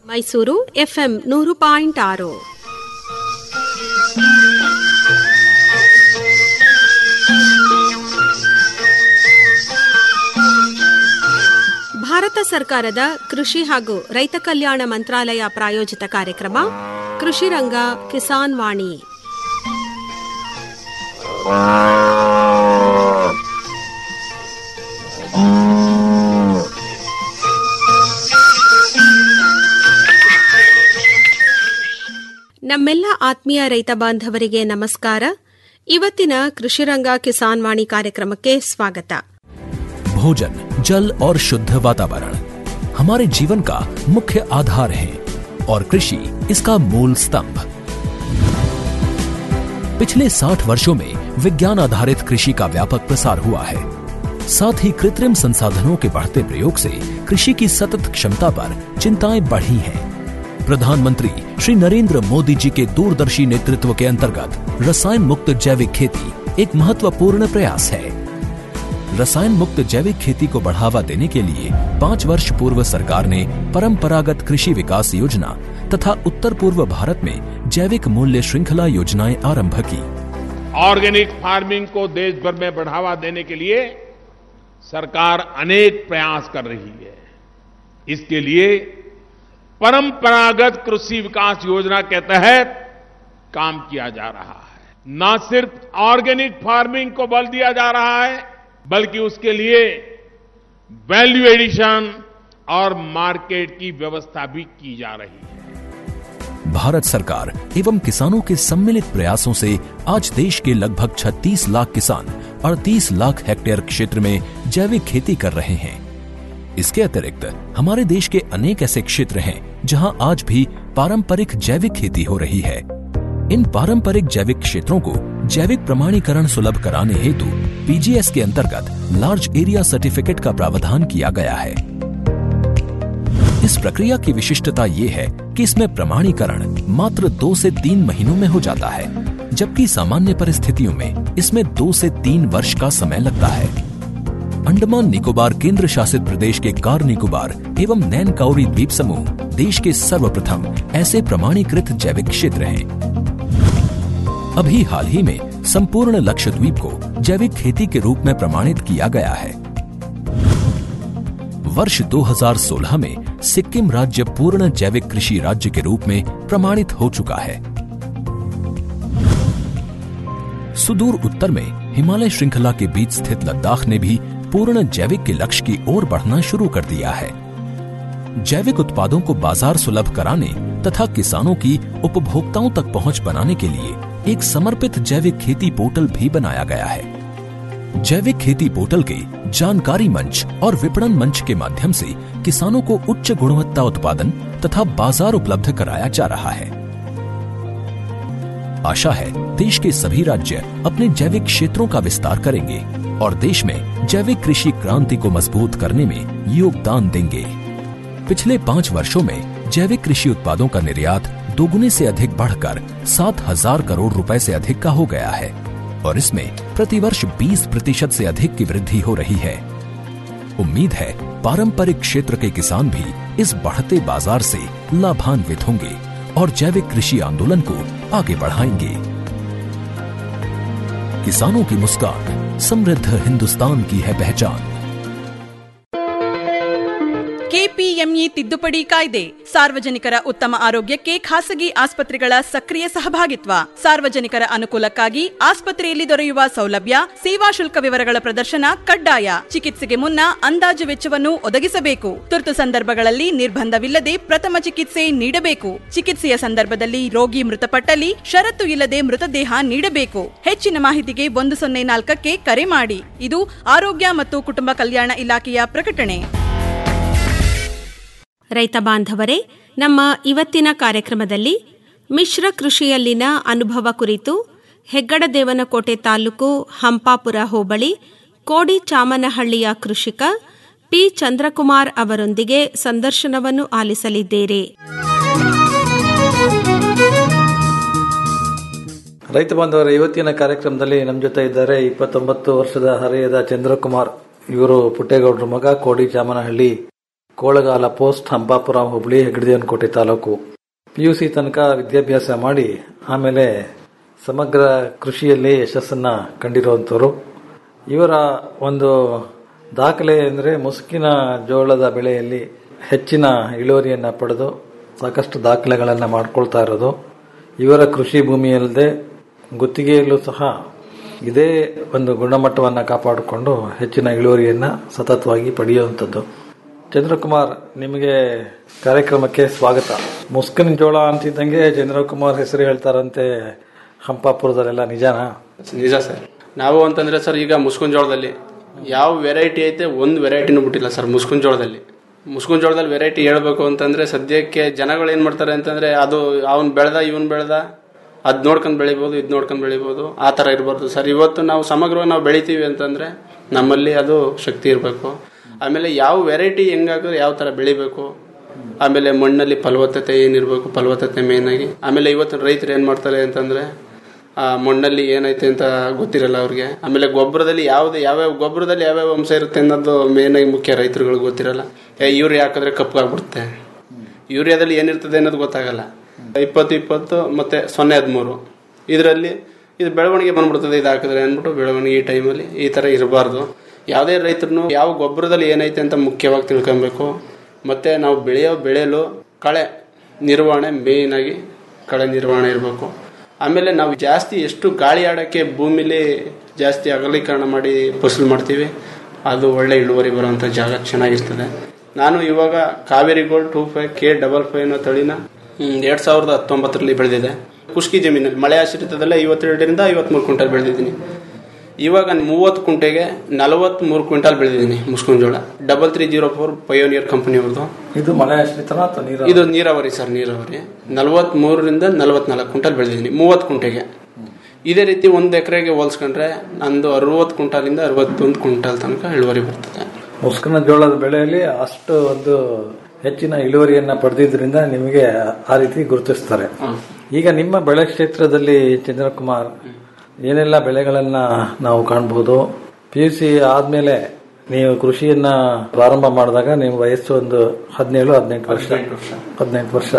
Mysuru FM ನೂರು point ಆರು ಭಾರತ ಸರ್ಕಾರದ ಕೃಷಿ ಹಾಗೂ ರೈತ ಕಲ್ಯಾಣ ಮಂತ್ರಾಲಯ ಪ್ರಾಯೋಜಿತ ಕಾರ್ಯಕ್ರಮ ಕೃಷಿ ರಂಗ ಕಿಸಾನ್ ವಾಣಿ ನಮ್ಮೆಲ್ಲ ಆತ್ಮೀಯ ರೈತ ಬಾಂಧವರಿಗೆ ನಮಸ್ಕಾರ ಇವತ್ತಿನ ಕೃಷಿರಂಗ ಕಿಸಾನ್ ವಾಣಿ ಕಾರ್ಯಕ್ರಮಕ್ಕೆ ಸ್ವಾಗತ भोजन जल और शुद्ध वातावरण हमारे जीवन का मुख्य आधार है और कृषि इसका मूल स्तंभ पिछले 60 वर्षों में विज्ञान आधारित कृषि का व्यापक प्रसार हुआ है साथ ही कृत्रिम संसाधनों के बढ़ते प्रयोग से कृषि की सतत क्षमता पर चिंताएं बढ़ी हैं प्रधानमंत्री श्री नरेंद्र मोदी जी के दूरदर्शी नेतृत्व के अंतर्गत रसायन मुक्त जैविक खेती एक महत्वपूर्ण प्रयास है रसायन मुक्त जैविक खेती को बढ़ावा देने के लिए पाँच वर्ष पूर्व सरकार ने परंपरागत कृषि विकास योजना तथा उत्तर पूर्व भारत में जैविक मूल्य श्रृंखला योजनाएं आरंभ की ऑर्गेनिक फार्मिंग को देश भर में बढ़ावा देने के लिए सरकार अनेक प्रयास कर रही है इसके लिए परंपरागत कृषि विकास योजना के तहत काम किया जा रहा है न सिर्फ ऑर्गेनिक फार्मिंग को बल दिया जा रहा है बल्कि उसके लिए वैल्यू एडिशन और मार्केट की व्यवस्था भी की जा रही है भारत सरकार एवं किसानों के सम्मिलित प्रयासों से आज देश के लगभग 36 लाख किसान 38 लाख हेक्टेयर क्षेत्र में जैविक खेती कर रहे हैं इसके अतिरिक्त हमारे देश के अनेक ऐसे क्षेत्र हैं जहां आज भी पारंपरिक जैविक खेती हो रही है इन पारंपरिक जैविक क्षेत्रों को जैविक प्रमाणीकरण सुलभ कराने हेतु पीजीएस के अंतर्गत लार्ज एरिया सर्टिफिकेट का प्रावधान किया गया है इस प्रक्रिया की विशिष्टता ये है कि इसमें प्रमाणीकरण मात्र दो से तीन महीनों में हो जाता है जबकि सामान्य परिस्थितियों में इसमें दो से तीन वर्ष का समय लगता है अंडमान निकोबार केंद्र शासित प्रदेश के कार निकोबार एवं नैन काउरी द्वीप समूह देश के सर्वप्रथम ऐसे प्रमाणीकृत जैविक क्षेत्र हैं अभी हाल ही में संपूर्ण लक्षद्वीप को जैविक खेती के रूप में प्रमाणित किया गया है वर्ष 2016 में सिक्किम राज्य पूर्ण जैविक कृषि राज्य के रूप में प्रमाणित हो चुका है सुदूर उत्तर में हिमालय श्रृंखला के बीच स्थित लद्दाख ने भी पूर्ण जैविक के लक्ष्य की ओर बढ़ना शुरू कर दिया है जैविक उत्पादों को बाजार सुलभ कराने तथा किसानों की उपभोक्ताओं तक पहुंच बनाने के लिए एक समर्पित जैविक खेती पोर्टल भी बनाया गया है जैविक खेती पोर्टल के जानकारी मंच और विपणन मंच के माध्यम से किसानों को उच्च गुणवत्ता उत्पादन तथा बाजार उपलब्ध कराया जा रहा है आशा है देश के सभी राज्य अपने जैविक क्षेत्रों का विस्तार करेंगे और देश में जैविक कृषि क्रांति को मजबूत करने में योगदान देंगे पिछले पाँच वर्षों में जैविक कृषि उत्पादों का निर्यात दोगुने से अधिक बढ़कर सात हजार करोड़ रुपए से अधिक का हो गया है और इसमें प्रतिवर्ष 20 प्रतिशत से अधिक की वृद्धि हो रही है उम्मीद है पारंपरिक क्षेत्र के किसान भी इस बढ़ते बाजार से लाभान्वित होंगे और जैविक कृषि आंदोलन को आगे बढ़ाएंगे किसानों की मुस्कान समृद्ध हिंदुस्तान की है पहचान ಕೆಪಿಎಂಇ ತಿದ್ದುಪಡಿ ಕಾಯ್ದೆ ಸಾರ್ವಜನಿಕರ ಉತ್ತಮ ಆರೋಗ್ಯಕ್ಕೆ ಖಾಸಗಿ ಆಸ್ಪತ್ರೆಗಳ ಸಕ್ರಿಯ ಸಹಭಾಗಿತ್ವ ಸಾರ್ವಜನಿಕರ ಅನುಕೂಲಕ್ಕಾಗಿ ಆಸ್ಪತ್ರೆಯಲ್ಲಿ ದೊರೆಯುವ ಸೌಲಭ್ಯ ಸೇವಾ ಶುಲ್ಕ ವಿವರಗಳ ಪ್ರದರ್ಶನ ಕಡ್ಡಾಯ ಚಿಕಿತ್ಸೆಗೆ ಮುನ್ನ ಅಂದಾಜು ವೆಚ್ಚವನ್ನು ಒದಗಿಸಬೇಕು ತುರ್ತು ಸಂದರ್ಭಗಳಲ್ಲಿ ನಿರ್ಬಂಧವಿಲ್ಲದೆ ಪ್ರಥಮ ಚಿಕಿತ್ಸೆ ನೀಡಬೇಕು ಚಿಕಿತ್ಸೆಯ ಸಂದರ್ಭದಲ್ಲಿ ರೋಗಿ ಮೃತಪಟ್ಟಲ್ಲಿ ಷರತ್ತು ಇಲ್ಲದೆ ಮೃತದೇಹ ನೀಡಬೇಕು ಹೆಚ್ಚಿನ ಮಾಹಿತಿಗೆ ಒಂದು ಸೊನ್ನೆ ನಾಲ್ಕಕ್ಕೆ ಕರೆ ಮಾಡಿ ಇದು ಆರೋಗ್ಯ ಮತ್ತು ಕುಟುಂಬ ಕಲ್ಯಾಣ ಇಲಾಖೆಯ ಪ್ರಕಟಣೆ ರೈತ ಬಾಂಧವರೇ ನಮ್ಮ ಇವತ್ತಿನ ಕಾರ್ಯಕ್ರಮದಲ್ಲಿ ಮಿಶ್ರ ಕೃಷಿಯಲ್ಲಿನ ಅನುಭವ ಕುರಿತು ಹೆಗ್ಗಡದೇವನಕೋಟೆ ತಾಲೂಕು ಹಂಪಾಪುರ ಹೋಬಳಿ ಕೋಡಿ ಚಾಮನಹಳ್ಳಿಯ ಕೃಷಿಕ ಪಿ ಚಂದ್ರಕುಮಾರ್ ಅವರೊಂದಿಗೆ ಸಂದರ್ಶನವನ್ನು ಆಲಿಸಲಿದ್ದೀರಿ ರೈತ ಬಾಂಧವರ ಇವತ್ತಿನ ಕಾರ್ಯಕ್ರಮದಲ್ಲಿ ನಮ್ಮ ಜೊತೆ ಇದ್ದಾರೆ ಇಪ್ಪತ್ತೊಂಬತ್ತು ವರ್ಷದ ಹರೆಯದ ಚಂದ್ರಕುಮಾರ್ ಇವರು ಪುಟ್ಟೇಗೌಡರ ಮಗ Kodi Chamanahalli Kolagala post Hampapura Hubli Heggadadevanakote taluk P U C ತನಕ ವಿದ್ಯಾಭ್ಯಾಸ ಮಾಡಿ ಆಮೇಲೆ ಸಮಗ್ರ ಕೃಷಿಯಲ್ಲಿ ಯಶಸ್ಸನ್ನ ಕಂಡಿರುವಂಥವ್ರು ಇವರ ಒಂದು ದಾಖಲೆ ಅಂದರೆ ಮುಸುಕಿನ ಜೋಳದ ಬೆಳೆಯಲ್ಲಿ ಹೆಚ್ಚಿನ ಇಳುವರಿಯನ್ನು ಪಡೆದು ಸಾಕಷ್ಟು ದಾಖಲೆಗಳನ್ನು ಮಾಡ್ಕೊಳ್ತಾ ಇರೋದು ಇವರ ಕೃಷಿ ಭೂಮಿಯಲ್ಲದೆ ಗುತ್ತಿಗೆಯಲ್ಲೂ ಸಹ ಇದೇ ಒಂದು ಗುಣಮಟ್ಟವನ್ನು ಕಾಪಾಡಿಕೊಂಡು ಹೆಚ್ಚಿನ ಇಳುವರಿಯನ್ನು ಸತತವಾಗಿ ಪಡೆಯುವಂಥದ್ದು ಚಂದ್ರಕುಮಾರ್ ನಿಮಗೆ ಕಾರ್ಯಕ್ರಮಕ್ಕೆ ಸ್ವಾಗತ ಮುಸ್ಕಿನ ಜೋಳ ಅಂತಿದ್ದಂಗೆ ಚಂದ್ರಕುಮಾರ್ ಹೆಸರು ಹೇಳ್ತಾರಂತೆ ಹಂಪಾಪುರದಲ್ಲೆಲ್ಲ ನಿಜಾನಾ ನಿಜ ಸರ್ ನಾವು ಅಂತಂದ್ರೆ ಸರ್ ಈಗ ಮುಸ್ಕುನ್ ಜೋಳದಲ್ಲಿ ಯಾವ ವೆರೈಟಿ ಐತೆ ಒಂದು ವೆರೈಟಿನೂ ಬಿಟ್ಟಿಲ್ಲ ಸರ್ ಮುಸ್ಕುನ್ ಜೋಳದಲ್ಲಿ ಮುಸ್ಕುನ್ ಜೋಳದಲ್ಲಿ ವೆರೈಟಿ ಹೇಳ್ಬೇಕು ಅಂತಂದ್ರೆ ಸದ್ಯಕ್ಕೆ ಜನಗಳು ಏನ್ ಮಾಡ್ತಾರೆ ಅಂತಂದ್ರೆ ಅದು ಅವನ್ ಬೆಳೆದ ಇವನ್ ಬೆಳೆದ ಅದ್ ನೋಡ್ಕೊಂಡ್ ಬೆಳಿಬೋದು ಇದ್ ನೋಡ್ಕೊಂಡ್ ಬೆಳಿಬೋದು ಆ ತರ ಇರಬಾರ್ದು ಸರ್ ಇವತ್ತು ನಾವು ಸಮಗ್ರವಾಗಿ ನಾವು ಬೆಳಿತೀವಿ ಅಂತಂದ್ರೆ ನಮ್ಮಲ್ಲಿ ಅದು ಶಕ್ತಿ ಇರಬೇಕು ಆಮೇಲೆ ಯಾವ ವೆರೈಟಿ ಹೆಂಗಾಕಿದ್ರೆ ಯಾವ ತರ ಬೆಳಿಬೇಕು ಆಮೇಲೆ ಮಣ್ಣಲ್ಲಿ ಫಲವತ್ತತೆ ಏನಿರಬೇಕು ಫಲವತ್ತತೆ ಮೇನ್ ಆಗಿ ಆಮೇಲೆ ಇವತ್ತು ರೈತರು ಏನ್ ಮಾಡ್ತಾರೆ ಅಂತಂದ್ರೆ ಆ ಮಣ್ಣಲ್ಲಿ ಏನೈತೆ ಅಂತ ಗೊತ್ತಿರಲ್ಲ ಅವ್ರಿಗೆ ಆಮೇಲೆ ಗೊಬ್ಬರದಲ್ಲಿ ಯಾವ್ದು ಯಾವ್ಯಾವ ಗೊಬ್ಬರದಲ್ಲಿ ಯಾವ್ಯಾವ ಅಂಶ ಇರುತ್ತೆ ಅನ್ನೋದು ಮೇನ್ ಆಗಿ ಮುಖ್ಯ ರೈತರುಗಳಿಗೆ ಗೊತ್ತಿರಲ್ಲ ಏ ಯೂರಿಯಾ ಹಾಕಿದ್ರೆ ಕಪ್ಪಗಾಗ್ಬಿಡುತ್ತೆ ಯೂರಿಯಾದಲ್ಲಿ ಏನಿರ್ತದೆ ಅನ್ನೋದು ಗೊತ್ತಾಗಲ್ಲ ಇಪ್ಪತ್ತು ಇಪ್ಪತ್ತು ಮತ್ತೆ ಸೊನ್ನೆ ಹದಿಮೂರು ಇದರಲ್ಲಿ ಇದು ಬೆಳವಣಿಗೆ ಬಂದ್ಬಿಡ್ತದೆ ಇದು ಹಾಕಿದ್ರೆ ಅಂದ್ಬಿಟ್ಟು ಬೆಳವಣಿಗೆ ಈ ಟೈಮಲ್ಲಿ ಈ ತರ ಇರಬಾರ್ದು ಯಾವುದೇ ರೈತರು ಯಾವ ಗೊಬ್ಬರದಲ್ಲಿ ಏನೈತೆ ಅಂತ ಮುಖ್ಯವಾಗಿ ತಿಳ್ಕೊಬೇಕು ಮತ್ತೆ ನಾವು ಬೆಳೆಯೋ ಬೆಳೆಯಲು ಕಳೆ ನಿರ್ವಹಣೆ ಮೇನ್ ಆಗಿ ಕಳೆ ನಿರ್ವಹಣೆ ಇರಬೇಕು ಆಮೇಲೆ ನಾವು ಜಾಸ್ತಿ ಎಷ್ಟು ಗಾಳಿ ಆಡೋಕ್ಕೆ ಭೂಮಿಲಿ ಜಾಸ್ತಿ ಅಗಲೀಕರಣ ಮಾಡಿ ಫಸಲು ಮಾಡ್ತೀವಿ ಅದು ಒಳ್ಳೆ ಇಳುವರಿ ಬರುವಂಥ ಜಾಗ ಚೆನ್ನಾಗಿರ್ತದೆ ನಾನು ಇವಾಗ Kaveri gold two five K double five ಅನ್ನೋ ತಳಿನ ಹ್ಮ್, ಎರಡ್ ಸಾವಿರದ ಹತ್ತೊಂಬತ್ತರಲ್ಲಿ ಬೆಳೆದಿದೆ ಖುಷ್ಕಿ ಜಮೀನಲ್ಲಿ ಮಳೆ ಆಶ್ರಿತದಲ್ಲೇ ಐವತ್ತೆರಡರಿಂದ ಐವತ್ಮೂರು ಕ್ವಿಂಟಲ್ ಬೆಳೆದಿದ್ದೀನಿ ಇವಾಗ ಮೂವತ್ತು ಕುಂಟೆಗೆ ನಲವತ್ಮೂರು ಕ್ವಿಂಟಲ್ ಬೆಳೆದಿದ್ದೀನಿ ಮುಸ್ಕುನ್ ಜೋಳ double three zero four Pioneer company ಅವ್ರದ್ದು ಇದು ಮಳೆ ಆಶ್ರಿತನ ಅಥವಾ ನೀರು ಇದು ನೀರಾವರಿ ಸರ್ ನೀರಾವರಿ ನಲವತ್ ಮೂರರಿಂದ ನಲವತ್ನಾಲ್ಕು ಕ್ವಿಂಟಲ್ ಬೆಳೆದಿದ್ದೀನಿ ಮೂವತ್ತು ಕುಂಟೆಗೆ ಇದೇ ರೀತಿ ಒಂದು ಎಕರೆಗೆ ಹೋಲಿಸ್ಕೊಂಡ್ರೆ ನಂದು ಅರವತ್ತು ಕ್ವಿಂಟಾಲಿಂದ ಅರವತ್ತೊಂದು ಕ್ವಿಂಟಾಲ್ ತನಕ ಇಳುವರಿ ಬರ್ತದೆ ಮುಸ್ಕಿನ ಜೋಳದ ಬೆಳೆಯಲ್ಲಿ ಅಷ್ಟು ಒಂದು ಹೆಚ್ಚಿನ ಇಳುವರಿಯನ್ನ ಪಡೆದಿದ್ರಿಂದ ನಿಮಗೆ ಆ ರೀತಿ ಗುರುತಿಸ್ತಾರೆ ಈಗ ನಿಮ್ಮ ಬೆಳೆ ಕ್ಷೇತ್ರದಲ್ಲಿ ಚಂದ್ರಕುಮಾರ್ ಏನೆಲ್ಲ ಬೆಳೆಗಳನ್ನ ನಾವು ಕಾಣಬಹುದು ಪಿ ಯು ಸಿ ಆದ್ಮೇಲೆ ನೀವು ಕೃಷಿಯನ್ನ ಪ್ರಾರಂಭ ಮಾಡಿದಾಗ ನಿಮ್ಮ ವಯಸ್ಸು ಒಂದು ಹದಿನೇಳು ಹದಿನೆಂಟು ವರ್ಷ ಹದಿನೆಂಟು ವರ್ಷ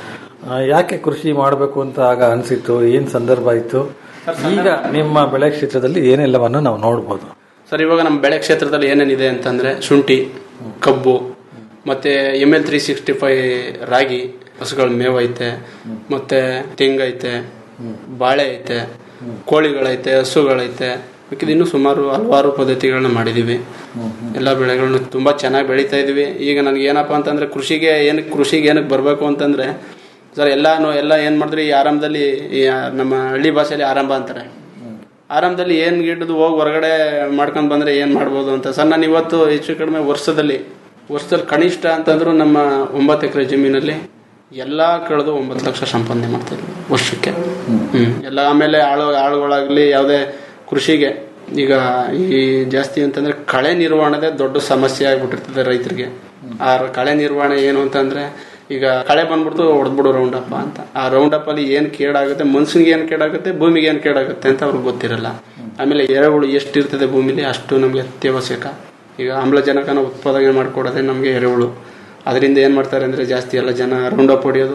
ಆ, ಯಾಕೆ ಕೃಷಿ ಮಾಡಬೇಕು ಅಂತ ಆಗ ಅನಿಸಿತ್ತು ಏನ್ ಸಂದರ್ಭ ಇತ್ತು ಈಗ ನಿಮ್ಮ ಬೆಳೆ ಕ್ಷೇತ್ರದಲ್ಲಿ ಏನೆಲ್ಲವನ್ನು ನಾವು ನೋಡ್ಬೋದು ಸರ್ ಇವಾಗ ನಮ್ಮ ಬೆಳೆ ಕ್ಷೇತ್ರದಲ್ಲಿ ಏನೇನಿದೆ ಅಂತಂದ್ರೆ ಶುಂಠಿ ಕಬ್ಬು ಮತ್ತೆ M L three sixty five ರಾಗಿ ಹಸುಗಳ ಮೇವು ಐತೆ ಮತ್ತೆ ತೆಂಗೈತೆ ಬಾಳೆ ಐತೆ ಕೋಳಿಗಳೈತೆ ಹಸುಗಳೈತೆ ಮಿಕ್ಕಿದ ಇನ್ನೂ ಸುಮಾರು ಹಲವಾರು ಪದ್ಧತಿಗಳನ್ನ ಮಾಡಿದೀವಿ ಎಲ್ಲ ಬೆಳೆಗಳನ್ನ ತುಂಬಾ ಚೆನ್ನಾಗಿ ಬೆಳೀತಾ ಇದೀವಿ ಈಗ ನನಗೆ ಏನಪ್ಪಾ ಅಂತಂದ್ರೆ ಕೃಷಿಗೆ ಏನಕ್ಕೆ ಕೃಷಿಗೆ ಏನಕ್ಕೆ ಬರಬೇಕು ಅಂತಂದ್ರೆ ಸರ್ ಎಲ್ಲಾನು ಎಲ್ಲ ಏನ್ ಮಾಡಿದ್ರಿ ಈ ಆರಂಭದಲ್ಲಿ ಈ ನಮ್ಮ ಹಳ್ಳಿ ಭಾಷೆಯಲ್ಲಿ ಆರಂಭ ಅಂತಾರೆ ಆರಂಭದಲ್ಲಿ ಏನ್ ಗಿಡದು ಹೋಗಿ ಹೊರಗಡೆ ಮಾಡ್ಕೊಂಡ್ ಬಂದ್ರೆ ಏನ್ ಮಾಡ್ಬೋದು ಅಂತ ಸರ್ ನಾನು ಇವತ್ತು ಹೆಚ್ಚು ಕಡಿಮೆ ವರ್ಷದಲ್ಲಿ ವರ್ಷದಲ್ಲಿ ಕನಿಷ್ಠ ಅಂತಂದ್ರು ನಮ್ಮ ಒಂಬತ್ತು ಎಕರೆ ಜಮೀನಲ್ಲಿ ಎಲ್ಲಾ ಕಳೆದು ಒಂಬತ್ತು ಲಕ್ಷ ಸಂಪಾದನೆ ಮಾಡ್ತಾ ಇದ್ವಿ ವರ್ಷಕ್ಕೆ ಹ್ಮ್ ಎಲ್ಲ ಆಮೇಲೆ ಆಳು ಆಳುಗಳಾಗ್ಲಿ ಯಾವುದೇ ಕೃಷಿಗೆ ಈಗ ಈ ಜಾಸ್ತಿ ಅಂತಂದ್ರೆ ಕಳೆ ನಿರ್ವಹಣೆ ದೊಡ್ಡ ಸಮಸ್ಯೆ ಆಗ್ಬಿಟ್ಟಿರ್ತದೆ ರೈತರಿಗೆ ಆ ಕಳೆ ನಿರ್ವಹಣೆ ಏನು ಅಂತಂದ್ರೆ ಈಗ ಕಳೆ ಬಂದ್ಬಿಡ್ತು ಹೊಡೆದ್ಬಿಡು ರೌಂಡ್ ಅಪ್ ಅಂತ ಆ ರೌಂಡ್ ಅಪ್ ಅಲ್ಲಿ ಏನ್ ಕೇಡಾಗುತ್ತೆ ಮನ್ಸಿಗೆ ಏನ್ ಕೇಡಾಗುತ್ತೆ ಭೂಮಿಗೆ ಏನ್ ಕೇಡಾಗುತ್ತೆ ಅಂತ ಅವ್ರಿಗೆ ಗೊತ್ತಿರಲ್ಲ ಆಮೇಲೆ ಎರೆಹುಳು ಎಷ್ಟು ಇರ್ತದೆ ಭೂಮಿಲಿ ಅಷ್ಟು ನಮ್ಗೆ ಅತ್ಯವಶ್ಯಕ ಈಗ ಆಮ್ಲಜನಕನ ಉತ್ಪಾದನೆ ಮಾಡ್ಕೊಡೋದೇ ನಮ್ಗೆ ಎರೆಹುಳು ಅದರಿಂದ ಏನ್ ಮಾಡ್ತಾರೆ ಅಂದ್ರೆ ಜಾಸ್ತಿ ಎಲ್ಲ ಜನ ರೌಂಡ್ ಅಪ್ ಹೊಡೆಯೋದು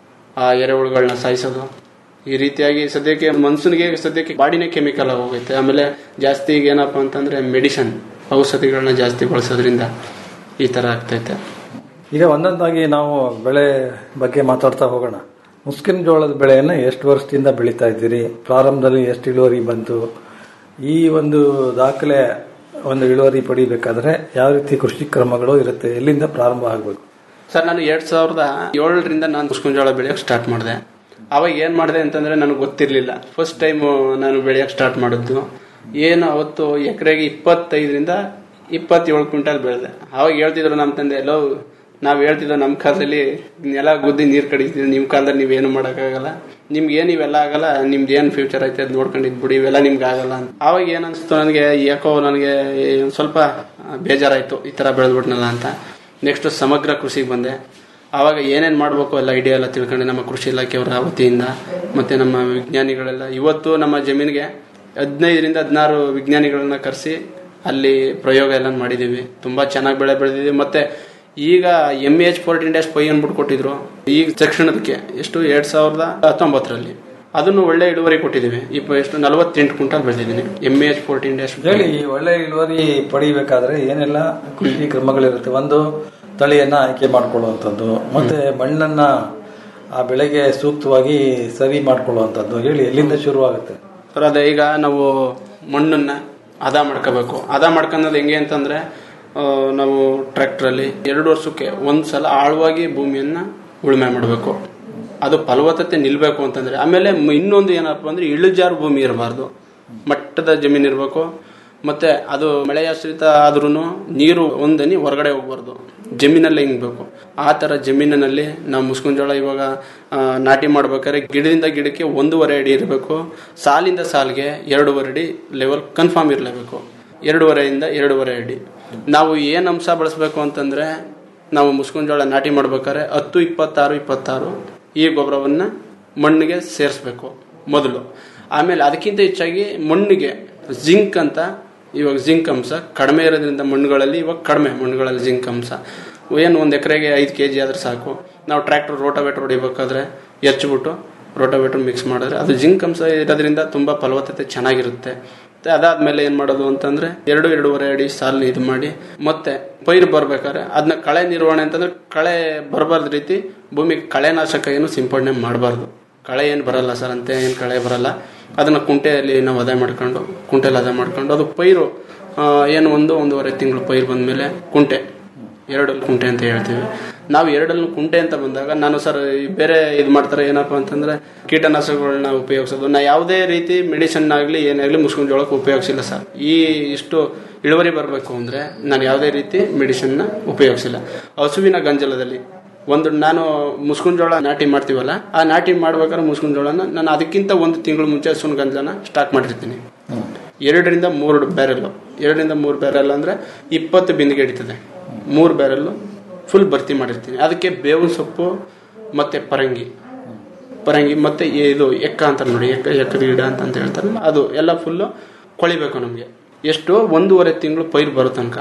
ಆ ಎರೆಹುಳುಗಳನ್ನ ಸಾಯಿಸೋದು ಈ ರೀತಿಯಾಗಿ ಸದ್ಯಕ್ಕೆ ಮನ್ಸೂನ್ಗೆ ಸದ್ಯಕ್ಕೆ ಬಾಡಿನೇ ಕೆಮಿಕಲ್ ಹೋಗುತ್ತೆ ಆಮೇಲೆ ಜಾಸ್ತಿ ಈಗ ಏನಪ್ಪಾ ಅಂತಂದ್ರೆ ಮೆಡಿಸನ್ ಔಷಧಿಗಳನ್ನ ಜಾಸ್ತಿ ಬಳಸೋದ್ರಿಂದ ಈ ತರ ಆಗ್ತೈತೆ ಈಗ ಒಂದೊಂದಾಗಿ ನಾವು ಬೆಳೆ ಬಗ್ಗೆ ಮಾತಾಡ್ತಾ ಹೋಗೋಣ ಮುಸ್ಕಿನ ಜೋಳದ ಬೆಳೆಯನ್ನು ಎಷ್ಟು ವರ್ಷದಿಂದ ಬೆಳೀತಾ ಇದ್ದೀರಿ ಪ್ರಾರಂಭದಲ್ಲಿ ಎಷ್ಟು ಇಳುವರಿ ಬಂತು ಈ ಒಂದು ದಾಖಲೆ ಒಂದು ಇಳುವರಿ ಪಡಿಬೇಕಾದ್ರೆ ಯಾವ ರೀತಿ ಕೃಷಿ ಕ್ರಮಗಳು ಇರುತ್ತೆ ಎಲ್ಲಿಂದ ಪ್ರಾರಂಭ ಆಗಬೇಕು ಸರ್ ನಾನು ಎರಡ್ ಸಾವಿರದ ಏಳರಿಂದ ನಾನು ಮುಸ್ಕುಂಜೋಳ ಬೆಳೆಯಕ್ಕೆ ಸ್ಟಾರ್ಟ್ ಮಾಡಿದೆ ಅವಾಗ ಏನ್ ಮಾಡಿದೆ ಅಂತಂದ್ರೆ ನನಗೆ ಗೊತ್ತಿರ್ಲಿಲ್ಲ ಫಸ್ಟ್ ಟೈಮ್ ನಾನು ಬೆಳೆಯಕ್ಕೆ ಸ್ಟಾರ್ಟ್ ಮಾಡಿದ್ದು ಏನು ಅವತ್ತು ಎಕರೆಗೆ ಇಪ್ಪತ್ತೈದರಿಂದ ಇಪ್ಪತ್ತೇಳು ಕ್ವಿಂಟಲ್ ಬೆಳೆದೆ ಅವಾಗ ಹೇಳ್ತಿದ್ರು ನಮ್ಮ ತಂದೆ ಎಲ್ಲೋ ನಾವ್ ಹೇಳ್ತಿದ್ವು ನಮ್ಮ ಕಾಲದಲ್ಲಿ ನೆಲ ಗುದ್ದಿ ನೀರ್ ಕಡಿತೀವಿ ನಿಮ್ ಕಾಲದಲ್ಲಿ ನೀವೇನು ಮಾಡಕ್ಕಾಗಲ್ಲ ನಿಮ್ಗೆ ಏನ್ ಇವೆಲ್ಲ ಆಗಲ್ಲ ನಿಮ್ದು ಏನ್ ಫ್ಯೂಚರ್ ಐತೆ ಅದ್ ನೋಡ್ಕೊಂಡಿದ್ ಬಿಡಿ ಇವೆಲ್ಲ ನಿಮ್ಗೆ ಆಗಲ್ಲ ಅಂತ ಅವಾಗ ಏನ್ ಅನ್ಸ್ತು ನನಗೆ ಯಾಕೋ ನನಗೆ ಒಂದ್ ಸ್ವಲ್ಪ ಬೇಜಾರಾಯ್ತು ಈ ತರ ಬೆಳೆದ್ಬಿಟ್ನಲ್ಲ ಅಂತ ನೆಕ್ಸ್ಟ್ ಸಮಗ್ರ ಕೃಷಿಗೆ ಬಂದೆ ಆವಾಗ ಏನೇನ್ ಮಾಡ್ಬೇಕು ಎಲ್ಲ ಐಡಿಯಾ ಎಲ್ಲ ತಿಳ್ಕೊಂಡು ನಮ್ಮ ಕೃಷಿ ಇಲಾಖೆಯವರ ವತಿಯಿಂದ ಮತ್ತೆ ನಮ್ಮ ವಿಜ್ಞಾನಿಗಳೆಲ್ಲ ಇವತ್ತು ನಮ್ಮ ಜಮೀನಿಗೆ ಹದಿನೈದರಿಂದ ಹದಿನಾರು ವಿಜ್ಞಾನಿಗಳನ್ನ ಕರೆಸಿ ಅಲ್ಲಿ ಪ್ರಯೋಗ ಎಲ್ಲ ಮಾಡಿದೀವಿ ತುಂಬಾ ಚೆನ್ನಾಗಿ ಬೆಳೆ ಬೆಳೆದಿದ್ದೀವಿ ಮತ್ತೆ ಈಗ M H fourteen dash five ಅಂದ್ಬಿಟ್ಟು ಕೊಟ್ಟಿದ್ರು ಈಗ ತಕ್ಷಣದಕ್ಕೆ ಎಷ್ಟು ಎರಡ್ ಸಾವಿರದ ಹತ್ತೊಂಬತ್ತರಲ್ಲಿ ಅದನ್ನು ಒಳ್ಳೆ ಇಳುವರಿ ಕೊಟ್ಟಿದ್ದೀವಿ ಇಪ್ಪ ಎಷ್ಟು ನಲವತ್ತೆಂಟು ಕ್ವಿಂಟಲ್ ಬೆಳೆದಿದ್ದೀನಿ ಎಮ್ ಎಚ್ ಫೋರ್ಟೀನ್ ಡ್ಯಾಶ್ ಹೇಳಿ ಈ ಒಳ್ಳೆ ಇಳುವರಿ ಪಡಿಬೇಕಾದ್ರೆ ಏನೆಲ್ಲ ಕೃಷಿ ಕ್ರಮಗಳಿರುತ್ತೆ ಒಂದು ತಳಿಯನ್ನ ಆಯ್ಕೆ ಮಾಡ್ಕೊಳ್ಳುವಂಥದ್ದು ಮತ್ತೆ ಮಣ್ಣನ್ನ ಆ ಬೆಳೆಗೆ ಸೂಕ್ತವಾಗಿ ಸರಿ ಮಾಡ್ಕೊಳ್ಳುವಂಥದ್ದು ಹೇಳಿ ಎಲ್ಲಿಂದ ಶುರುವಾಗುತ್ತೆ ಸರ್ ಅದೇ ಈಗ ನಾವು ಮಣ್ಣನ್ನ ಹದ ಮಾಡ್ಕೋಬೇಕು ಹದ ಮಾಡ್ಕೊಳ್ಳೋದು ಹೆಂಗೆ ಅಂತಂದ್ರೆ ಆ, ನಾವು ಟ್ರ್ಯಾಕ್ಟ್ರಲ್ಲಿ ಎರಡು ವರ್ಷಕ್ಕೆ ಒಂದ್ಸಲ ಆಳವಾಗಿ ಭೂಮಿಯನ್ನ ಉಳುಮೆ ಮಾಡಬೇಕು ಅದು ಫಲವತ್ತತೆ ನಿಲ್ಬೇಕು ಅಂತಂದ್ರೆ ಆಮೇಲೆ ಮ- ಇನ್ನೊಂದು ಏನಪ್ಪ ಅಂದ್ರೆ ಇಳಿಜಾರು ಭೂಮಿ ಇರಬಾರ್ದು ಮಟ್ಟದ ಜಮೀನು ಇರಬೇಕು ಮತ್ತೆ ಅದು ಮಳೆಯಾಶ್ರಿತ ಆದ್ರೂ ನೀರು ಒಂದನಿ ಹೊರಗಡೆ ಹೋಗ್ಬಾರ್ದು ಜಮೀನಲ್ಲೇ ಹಿಂಗ್ಬೇಕು ಆ ತರ ಜಮೀನಿನಲ್ಲಿ ನಾವು ಮುಸ್ಕುಂಜೋಳ ಇವಾಗ ಆ, ನಾಟಿ ಮಾಡ್ಬೇಕಾದ್ರೆ ಗಿಡದಿಂದ ಗಿಡಕ್ಕೆ ಒಂದೂವರೆ ಅಡಿ ಇರಬೇಕು ಸಾಲಿಂದ ಸಾಲಿಗೆ ಎರಡೂವರೆ ಅಡಿ ಲೆವೆಲ್ ಕನ್ಫರ್ಮ್ ಇರಲೇಬೇಕು ಎರಡೂವರೆಯಿಂದ ಎರಡೂವರೆ ಅಡಿ ನಾವು ಏನು ಅಂಶ ಬಳಸಬೇಕು ಅಂತಂದ್ರೆ ನಾವು ಮುಸ್ಕುಂಜೋಳ ನಾಟಿ ಮಾಡ್ಬೇಕಾದ್ರೆ ಹತ್ತು ಇಪ್ಪತ್ತಾರು ಇಪ್ಪತ್ತಾರು ಈ ಗೊಬ್ಬರವನ್ನ ಮಣ್ಣಿಗೆ ಸೇರಿಸ್ಬೇಕು ಮೊದಲು ಆಮೇಲೆ ಅದಕ್ಕಿಂತ ಹೆಚ್ಚಾಗಿ ಮಣ್ಣಿಗೆ ಜಿಂಕ್ ಅಂತ ಇವಾಗ ಜಿಂಕ್ ಅಂಶ ಕಡಿಮೆ ಇರೋದ್ರಿಂದ ಮಣ್ಣುಗಳಲ್ಲಿ ಇವಾಗ ಕಡಿಮೆ ಮಣ್ಣುಗಳಲ್ಲಿ ಜಿಂಕ್ ಅಂಶ ಏನು ಒಂದು ಎಕರೆಗೆ ಐದು ಕೆ ಜಿ ಆದ್ರೆ ಸಾಕು ನಾವು ಟ್ರ್ಯಾಕ್ಟರ್ ರೋಟಾವೇಟರ್ ಹೊಡಿಬೇಕಾದ್ರೆ ಎಚ್ಬಿಟ್ಟು ರೋಟಾವೇಟರ್ ಮಿಕ್ಸ್ ಮಾಡಿದ್ರೆ ಅದು ಜಿಂಕ್ ಅಂಶ ಇರೋದ್ರಿಂದ ತುಂಬಾ ಫಲವತ್ತತೆ ಚೆನ್ನಾಗಿರುತ್ತೆ ಮತ್ತೆ ಅದಾದ್ಮೇಲೆ ಏನ್ ಮಾಡೋದು ಅಂತಂದ್ರೆ ಎರಡು ಎರಡೂವರೆ ಅಡಿ ಸಾಲ ಇದು ಮಾಡಿ ಮತ್ತೆ ಪೈರು ಬರ್ಬೇಕಾದ್ರೆ ಅದನ್ನ ಕಳೆ ನಿರ್ವಹಣೆ ಅಂತಂದ್ರೆ ಕಳೆ ಬರಬಾರ್ದ ರೀತಿ ಭೂಮಿಗೆ ಕಳೆನಾಶಕ ಏನು ಸಿಂಪಡಣೆ ಮಾಡಬಾರ್ದು ಕಳೆ ಏನು ಬರಲ್ಲ ಸರ್ ಅಂತ ಏನು ಕಳೆ ಬರಲ್ಲ ಅದನ್ನ ಕುಂಟೆಯಲ್ಲಿ ನಾವು ಅದೇ ಮಾಡ್ಕೊಂಡು ಕುಂಟೆಲಿ ಅದೇ ಮಾಡ್ಕೊಂಡು ಅದು ಪೈರು ಆ, ಏನು ಒಂದು ಒಂದೂವರೆ ತಿಂಗಳು ಪೈರು ಬಂದ್ಮೇಲೆ ಕುಂಟೆ ಎರಡಲ್ಲಿ ಕುಂಟೆ ಅಂತ ಹೇಳ್ತೀವಿ ನಾವು ಎರಡಲ್ಲಿ ಕುಂಟೆ ಅಂತ ಬಂದಾಗ ನಾನು ಸರ್ ಈ ಬೇರೆ ಇದು ಮಾಡ್ತಾರೆ ಏನಪ್ಪಾ ಅಂತಂದ್ರೆ ಕೀಟನಾಶಕಗಳನ್ನ ಉಪಯೋಗಿಸೋದು ನಾ ಯಾವುದೇ ರೀತಿ ಮೆಡಿಸಿನ್ ಆಗಲಿ ಏನಾಗಲಿ ಮುಸ್ಕಿನ ಜೋಳಕ್ಕೆ ಉಪಯೋಗಿಸಿಲ್ಲ ಸರ್ ಈ ಇಷ್ಟು ಇಳುವರಿ ಬರಬೇಕು ಅಂದ್ರೆ ನಾನು ಯಾವುದೇ ರೀತಿ ಮೆಡಿಸಿನ್ನ ಉಪಯೋಗಿಸಿಲ್ಲ ಹಸುವಿನ ಗಂಜಲದಲ್ಲಿ ಒಂದು ನಾನು ಮುಸ್ಕಿನ ಜೋಳ ನಾಟಿ ಮಾಡ್ತೀವಲ್ಲ ಆ ನಾಟಿ ಮಾಡ್ಬೇಕಾದ್ರೆ ಮುಸ್ಕಿನ ಜೋಳನ ನಾನು ಅದಕ್ಕಿಂತ ಒಂದು ತಿಂಗಳು ಮುಂಚೆ ಹಸುವಿನ ಗಂಜಲನ ಸ್ಟಾಕ್ ಮಾಡಿರ್ತೀನಿ ಎರಡರಿಂದ ಮೂರು ಬ್ಯಾರೆಲ್ ಎರಡರಿಂದ ಮೂರು ಬ್ಯಾರೆಲ್ ಅಂದ್ರೆ ಇಪ್ಪತ್ತು ಬಿಂದಿಗೆ ಹಿಡಿತದೆ ಮೂರು ಬ್ಯಾರೆಲ್ ಫುಲ್ ಭರ್ತಿ ಮಾಡಿರ್ತೀನಿ ಅದಕ್ಕೆ ಬೇವಿನ ಸೊಪ್ಪು ಮತ್ತೆ ಪರಂಗಿ ಪರಂಗಿ ಮತ್ತೆ ಇದು ಎಕ್ಕ ಅಂತ ನೋಡಿ ಎಕ್ಕ ಎಕ್ಕದ ಗಿಡ ಅಂತ ಅಂತ ಹೇಳ್ತಾರಲ್ಲ ಅದು ಎಲ್ಲ ಫುಲ್ಲು ಕೊಳಿಬೇಕು ನಮಗೆ ಎಷ್ಟು ಒಂದೂವರೆ ತಿಂಗಳು ಪೈರು ಬರೋ ತನಕ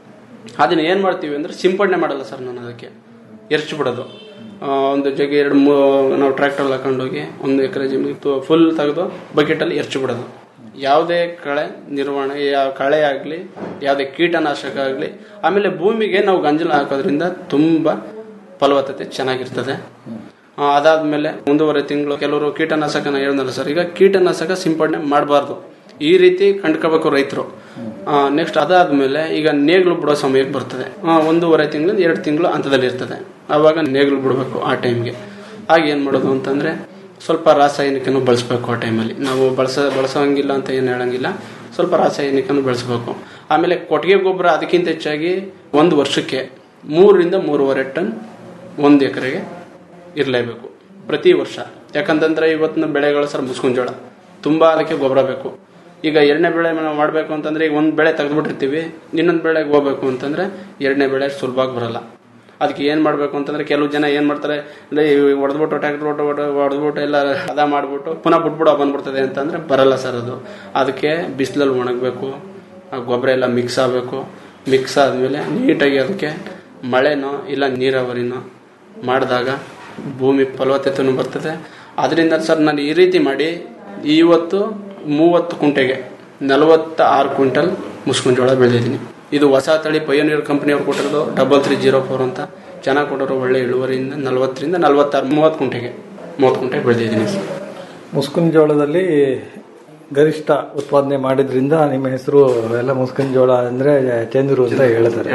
ಅದನ್ನ ಏನ್ ಮಾಡ್ತೀವಿ ಅಂದ್ರೆ ಸಿಂಪಡಣೆ ಮಾಡಲ್ಲ ಸರ್ ನಾನು ಅದಕ್ಕೆ ಎರ್ಚಿ ಬಿಡೋದು ಆ, ಒಂದು ಜಗ ಎರಡು ಮೂ ನಾವು ಟ್ರ್ಯಾಕ್ಟರ್ ಹಾಕೊಂಡೋಗಿ ಒಂದು ಎಕರೆ ಜಮೀನು ಫುಲ್ ತೆಗೆದು ಬಕೆಟಲ್ಲಿ ಎರ್ಚಿ ಬಿಡೋದು ಯಾವುದೇ ಕಳೆ ನಿರ್ವಹಣೆ ಯಾವ ಕಳೆ ಆಗಲಿ ಯಾವುದೇ ಕೀಟನಾಶಕ ಆಗಲಿ ಆಮೇಲೆ ಭೂಮಿಗೆ ನಾವು ಗಂಜಲ ಹಾಕೋದ್ರಿಂದ ತುಂಬ ಫಲವತ್ತತೆ ಚೆನ್ನಾಗಿರ್ತದೆ ಆ, ಅದಾದ್ಮೇಲೆ ಒಂದೂವರೆ ತಿಂಗಳು ಕೆಲವರು ಕೀಟನಾಶಕನ ಹೇಳಿದ್ನಲ್ಲ ಸರ್ ಈಗ ಕೀಟನಾಶಕ ಸಿಂಪಡಣೆ ಮಾಡಬಾರ್ದು ಈ ರೀತಿ ಕಂಡ್ಕೋಬೇಕು ರೈತರು ನೆಕ್ಸ್ಟ್ ಅದಾದ್ಮೇಲೆ ಈಗ ನೇಗ್ಲು ಬಿಡೋ ಸಮಯಕ್ಕೆ ಬರ್ತದೆ ಆ, ಒಂದೂವರೆ ತಿಂಗಳಿಂದ ಎರಡು ತಿಂಗಳು ಹಂತದಲ್ಲಿ ಇರ್ತದೆ ಆವಾಗ ನೇಗ್ಲು ಬಿಡಬೇಕು ಆ ಟೈಮ್ಗೆ ಆಗ ಏನು ಮಾಡೋದು ಅಂತಂದ್ರೆ ಸ್ವಲ್ಪ ರಾಸಾಯನಿಕನು ಬಳಸಬೇಕು ಆ ಟೈಮಲ್ಲಿ ನಾವು ಬಳಸ ಬಳಸೋಂಗಿಲ್ಲ ಅಂತ ಏನು ಹೇಳಂಗಿಲ್ಲ ಸ್ವಲ್ಪ ರಾಸಾಯನಿಕನು ಬಳಸಬೇಕು ಆಮೇಲೆ ಕೊಟ್ಟಿಗೆ ಗೊಬ್ಬರ ಅದಕ್ಕಿಂತ ಹೆಚ್ಚಾಗಿ ಒಂದು ವರ್ಷಕ್ಕೆ ಮೂರರಿಂದ ಮೂರುವರೆ ಟನ್ ಒಂದು ಎಕರೆಗೆ ಇರಲೇಬೇಕು ಪ್ರತಿ ವರ್ಷ ಯಾಕಂತಂದ್ರೆ ಇವತ್ತಿನ ಬೆಳೆಗಳು ಸರ್ ಮುಸ್ಕುಂಜೋಳ ತುಂಬಾ ಅದಕ್ಕೆ ಗೊಬ್ಬರ ಬೇಕು ಈಗ ಎರಡನೇ ಬೆಳೆ ನಾವು ಮಾಡಬೇಕು ಅಂತಂದ್ರೆ ಈಗ ಒಂದು ಬೆಳೆ ತೆಗೆದ್ಬಿಟ್ಟಿರ್ತೀವಿ ಇನ್ನೊಂದು ಬೆಳೆಗೆ ಹೋಗ್ಬೇಕು ಅಂತಂದ್ರೆ ಎರಡನೇ ಬೆಳೆ ಸುಲಭವಾಗಿ ಬರಲ್ಲ ಅದಕ್ಕೆ ಏನ್ ಮಾಡ್ಬೇಕು ಅಂತಂದ್ರೆ ಕೆಲವು ಜನ ಏನ್ ಮಾಡ್ತಾರೆ ಹೊಡೆದ್ಬಿಟ್ಟು ಟ್ಯಾಕ್ಟರ್ ಹೊಟ್ಟು ಹೊಡೆದ್ಬಿಟ್ಟು ಎಲ್ಲ ಅದ ಮಾಡ್ಬಿಟ್ಟು ಪುನಃ ಬಿಟ್ಬಿಡೋ ಬಂದ್ಬಿಡ್ತದೆ ಅಂತಂದ್ರೆ ಬರಲ್ಲ ಸರ್ ಅದು ಅದಕ್ಕೆ ಬಿಸಿಲಲ್ಲಿ ಒಣಗಬೇಕು ಆ ಗೊಬ್ಬರ ಎಲ್ಲ ಮಿಕ್ಸ್ ಆಗಬೇಕು ಮಿಕ್ಸ್ ಆದಮೇಲೆ ನೀಟಾಗಿ ಅದಕ್ಕೆ ಮಳೆನೋ ಇಲ್ಲ ನೀರಾವರಿನೋ ಮಾಡಿದಾಗ ಭೂಮಿ ಫಲವತ್ತತೆನೂ ಬರ್ತದೆ ಅದರಿಂದ ಸರ್ ನಾನು ಈ ರೀತಿ ಮಾಡಿ ಇವತ್ತು ಮೂವತ್ತು ಕುಂಟೆಗೆ ನಲವತ್ತ ಆರು ಕ್ವಿಂಟಲ್ ಮುಸ್ಕುಂಜೋಳ ಬೆಳೆದಿದ್ದೀನಿ ಇದು ಹೊಸ ತಳಿ ಪಯೋನಿಯರ್ ಕಂಪನಿಯವ್ರು ಕೊಟ್ಟಿರೋದು ಡಬಲ್ ತ್ರೀ ಜೀರೋ ಫೋರ್ ಅಂತ ಚೆನ್ನಾಗಿ ಕೊಟ್ಟರು ಒಳ್ಳೆ ಇಳುವರಿಯಿಂದ ನಲವತ್ತರಿಂದ ನಲವತ್ತಾರು ಮೂವತ್ತು ಕುಂಟೆಗೆ ಮೂವತ್ತು ಕುಂಟೆ ಬೆಳೆದಿದ್ದೀನಿ ಸರ್ ಮುಸ್ಕಿನ ಜೋಳದಲ್ಲಿ ಗರಿಷ್ಠ ಉತ್ಪಾದನೆ ಮಾಡಿದ್ರಿಂದ ನಿಮ್ಮ ಹೆಸರು ಎಲ್ಲ ಮುಸ್ಕಿನ ಜೋಳ ಅಂದ್ರೆ ಚಂದ್ರು ಅಂತ ಹೇಳ್ತಾರೆ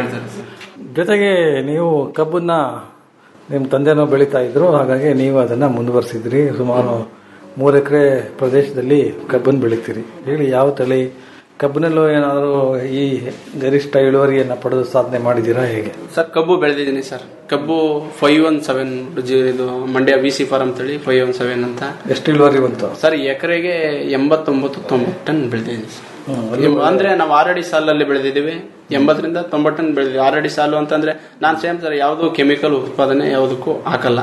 ಜೊತೆಗೆ ನೀವು ಕಬ್ಬನ್ನ ನಿಮ್ಮ ತಂದೆನೂ ಬೆಳೀತಾ ಇದ್ರು ಹಾಗಾಗಿ ನೀವು ಅದನ್ನ ಮುಂದುವರಿಸಿದ್ರಿ ಸುಮಾರು ಮೂರು ಎಕರೆ ಪ್ರದೇಶದಲ್ಲಿ ಕಬ್ಬನ್ನು ಬೆಳಿತೀರಿ ಹೇಳಿ ಯಾವ ತಳಿ ಕಬ್ಬಿನಲ್ಲೂ ಏನಾದರೂ ಈ ಗರಿಷ್ಠ ಇಳುವರಿಯನ್ನ ಪಡೆದು ಸಾಧನೆ ಮಾಡಿದ್ದೀರಾ ಹೇಗೆ ಸರ್ ಕಬ್ಬು ಬೆಳೆದಿದ್ದೀನಿ ಸರ್ ಕಬ್ಬು ಫೈವ್ ಒನ್ ಸೆವೆನ್ ಇದು ಮಂಡ್ಯ ವಿ ಸಿ ಫಾರಂ ತಳಿ ಫೈವ್ ಒನ್ ಸೆವೆನ್ ಅಂತ ಎಷ್ಟು ಇಳುವರಿ ಬಂತು ಸರ್ ಎಕರೆಗೆ ಎಂಬತ್ತೊಂಬತ್ತು ತೊಂಬತ್ತು ಟನ್ ಬೆಳೆದಿದ್ದೀನಿ ಸರ್ ಎಂ- ಅಂದ್ರೆ ನಾವು ಆರಡಿ ಸಾಲಲ್ಲಿ ಬೆಳೆದಿದ್ದೀವಿ ಎಂಬತ್ತರಿಂದ ತೊಂಬತ್ತು ಟನ್ ಬೆಳೆದಿದ್ದೀವಿ ಆರಡಿ ಸಾಲು ಅಂತಂದ್ರೆ ನಾನು ಸೇಮ್ ಸರ್ ಯಾವುದು ಕೆಮಿಕಲ್ ಉತ್ಪಾದನೆ ಯಾವುದಕ್ಕೂ ಹಾಕಲ್ಲ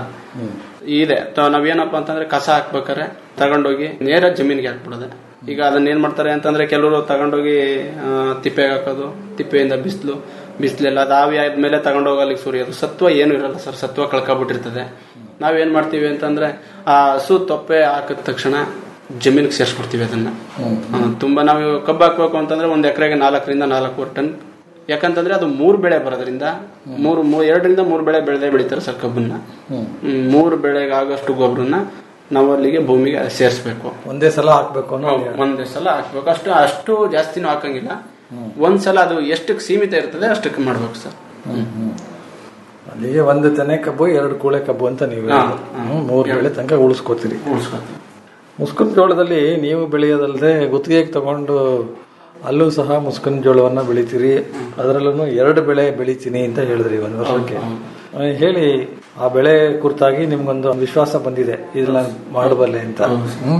ಇದೆ ತ- ನಾವೇನಪ್ಪ ಅಂತಂದ್ರೆ ಕಸ ಹಾಕ್ಬೇಕಾರೆ ತಗೊಂಡೋಗಿ ನೇರ ಜಮೀನಿಗೆ ಹಾಕ್ಬಿಡೋದೆ ಈಗ ಅದನ್ನ ಏನ್ ಮಾಡ್ತಾರೆ ಅಂತಂದ್ರೆ ಕೆಲವರು ತಗೊಂಡೋಗಿ ಆ, ತಿಪ್ಪೆಗೆ ಹಾಕೋದು ತಿಪ್ಪೆಯಿಂದ ಬಿಸಿಲು ಬಿಸಿಲೆಲ್ಲ ಅದು ಆವಿ ಆದ್ಮೇಲೆ ತಗೊಂಡು ಹೋಗಲಿಕ್ಕೆ ಸುರಿಯೋದು ಸತ್ವ ಏನು ಇರಲ್ಲ ಸರ್ ಸತ್ವ ಕಳ್ಕೊಬಿಟ್ಟಿರ್ತದೆ ನಾವೇನ್ ಮಾಡ್ತೀವಿ ಅಂತಂದ್ರೆ ಆ ಹಸು ತೊಪ್ಪೆ ಹಾಕಿದ ತಕ್ಷಣ ಜಮೀನಿಗೆ ಸೇರಿಸ್ಬಿಡ್ತೀವಿ ಅದನ್ನ ಆ, ತುಂಬಾ ನಾವು ಕಬ್ಬು ಹಾಕ್ಬೇಕು ಅಂತಂದ್ರೆ ಒಂದ್ ಎಕರೆಗೆ ನಾಲ್ಕರಿಂದ ನಾಲ್ಕೂವರೆ ಟನ್ ಯಾಕಂತಂದ್ರೆ ಅದು ಮೂರು ಬೆಳೆ ಬರೋದ್ರಿಂದ ಮೂರು ಮೂ- ಎರಡರಿಂದ ಮೂರು ಬೆಳೆ ಬೆಳೆದೇ ಬೆಳಿತಾರೆ ಸರ್ ಕಬ್ಬನ್ನ ಹ್ಮ್, ಮೂರು ಬೆಳೆಗೆ ಆಗೋಷ್ಟು ಗೊಬ್ಬರನ್ನ ನಾವು ಅಲ್ಲಿಗೆ ಭೂಮಿಗೆ ಸೇರಿಸ್ಬೇಕು ಒಂದೇ ಸಲ ಹಾಕ್ಬೇಕು ಅನ್ನೋ ಒಂದೇ ಸಲ ಹಾಕ್ಬೇಕು ಅಷ್ಟು ಅಷ್ಟು ಜಾಸ್ತಿನೂ ಹಾಕಂಗಿಲ್ಲ ಒಂದ್ಸಲ ಅದು ಎಷ್ಟಕ್ಕೆ ಸೀಮಿತ ಇರ್ತದೆ ಅಷ್ಟಕ್ಕೆ ಮಾಡ್ಬೇಕು ಸರ್ ಅಲ್ಲಿಗೆ ಒಂದು ತೆನೆ ಕಬ್ಬು ಎರಡು ಕೂಳೆ ಕಬ್ಬು ಅಂತ ನೀವು ಹೇಳೋದು. ಹ್ಮ್, ಮೂರು ಬೆಳೆ ತನಕ ಉಳಿಸ್ಕೋತೀರಿ ಉಳಿಸ್ಕೊತೀವಿ ಮುಸ್ಕಿನ ಜೋಳದಲ್ಲಿ ನೀವು ಬೆಳೆಯೋದಲ್ಲದೆ ಗುತ್ತಿಗೆಗೆ ತಗೊಂಡು ಅಲ್ಲೂ ಸಹ ಮುಸ್ಕಿನ ಜೋಳವನ್ನ ಬೆಳಿತೀರಿ ಅದರಲ್ಲೂ ಎರಡು ಬೆಳೆ ಬೆಳಿತೀನಿ ಅಂತ ಹೇಳಿದ್ರಿ ಒಂದು ವರ್ಷಕ್ಕೆ ಆ, ಹೇಳಿ ಆ ಬೆಳೆ ಕುರಿತಾಗಿ ನಿಮ್ಗೊಂದು ವಿಶ್ವಾಸ ಬಂದಿದೆ ಇದನ್ನ ಮಾಡಬಲ್ಲೆ ಅಂತ ಹ್ಮ್?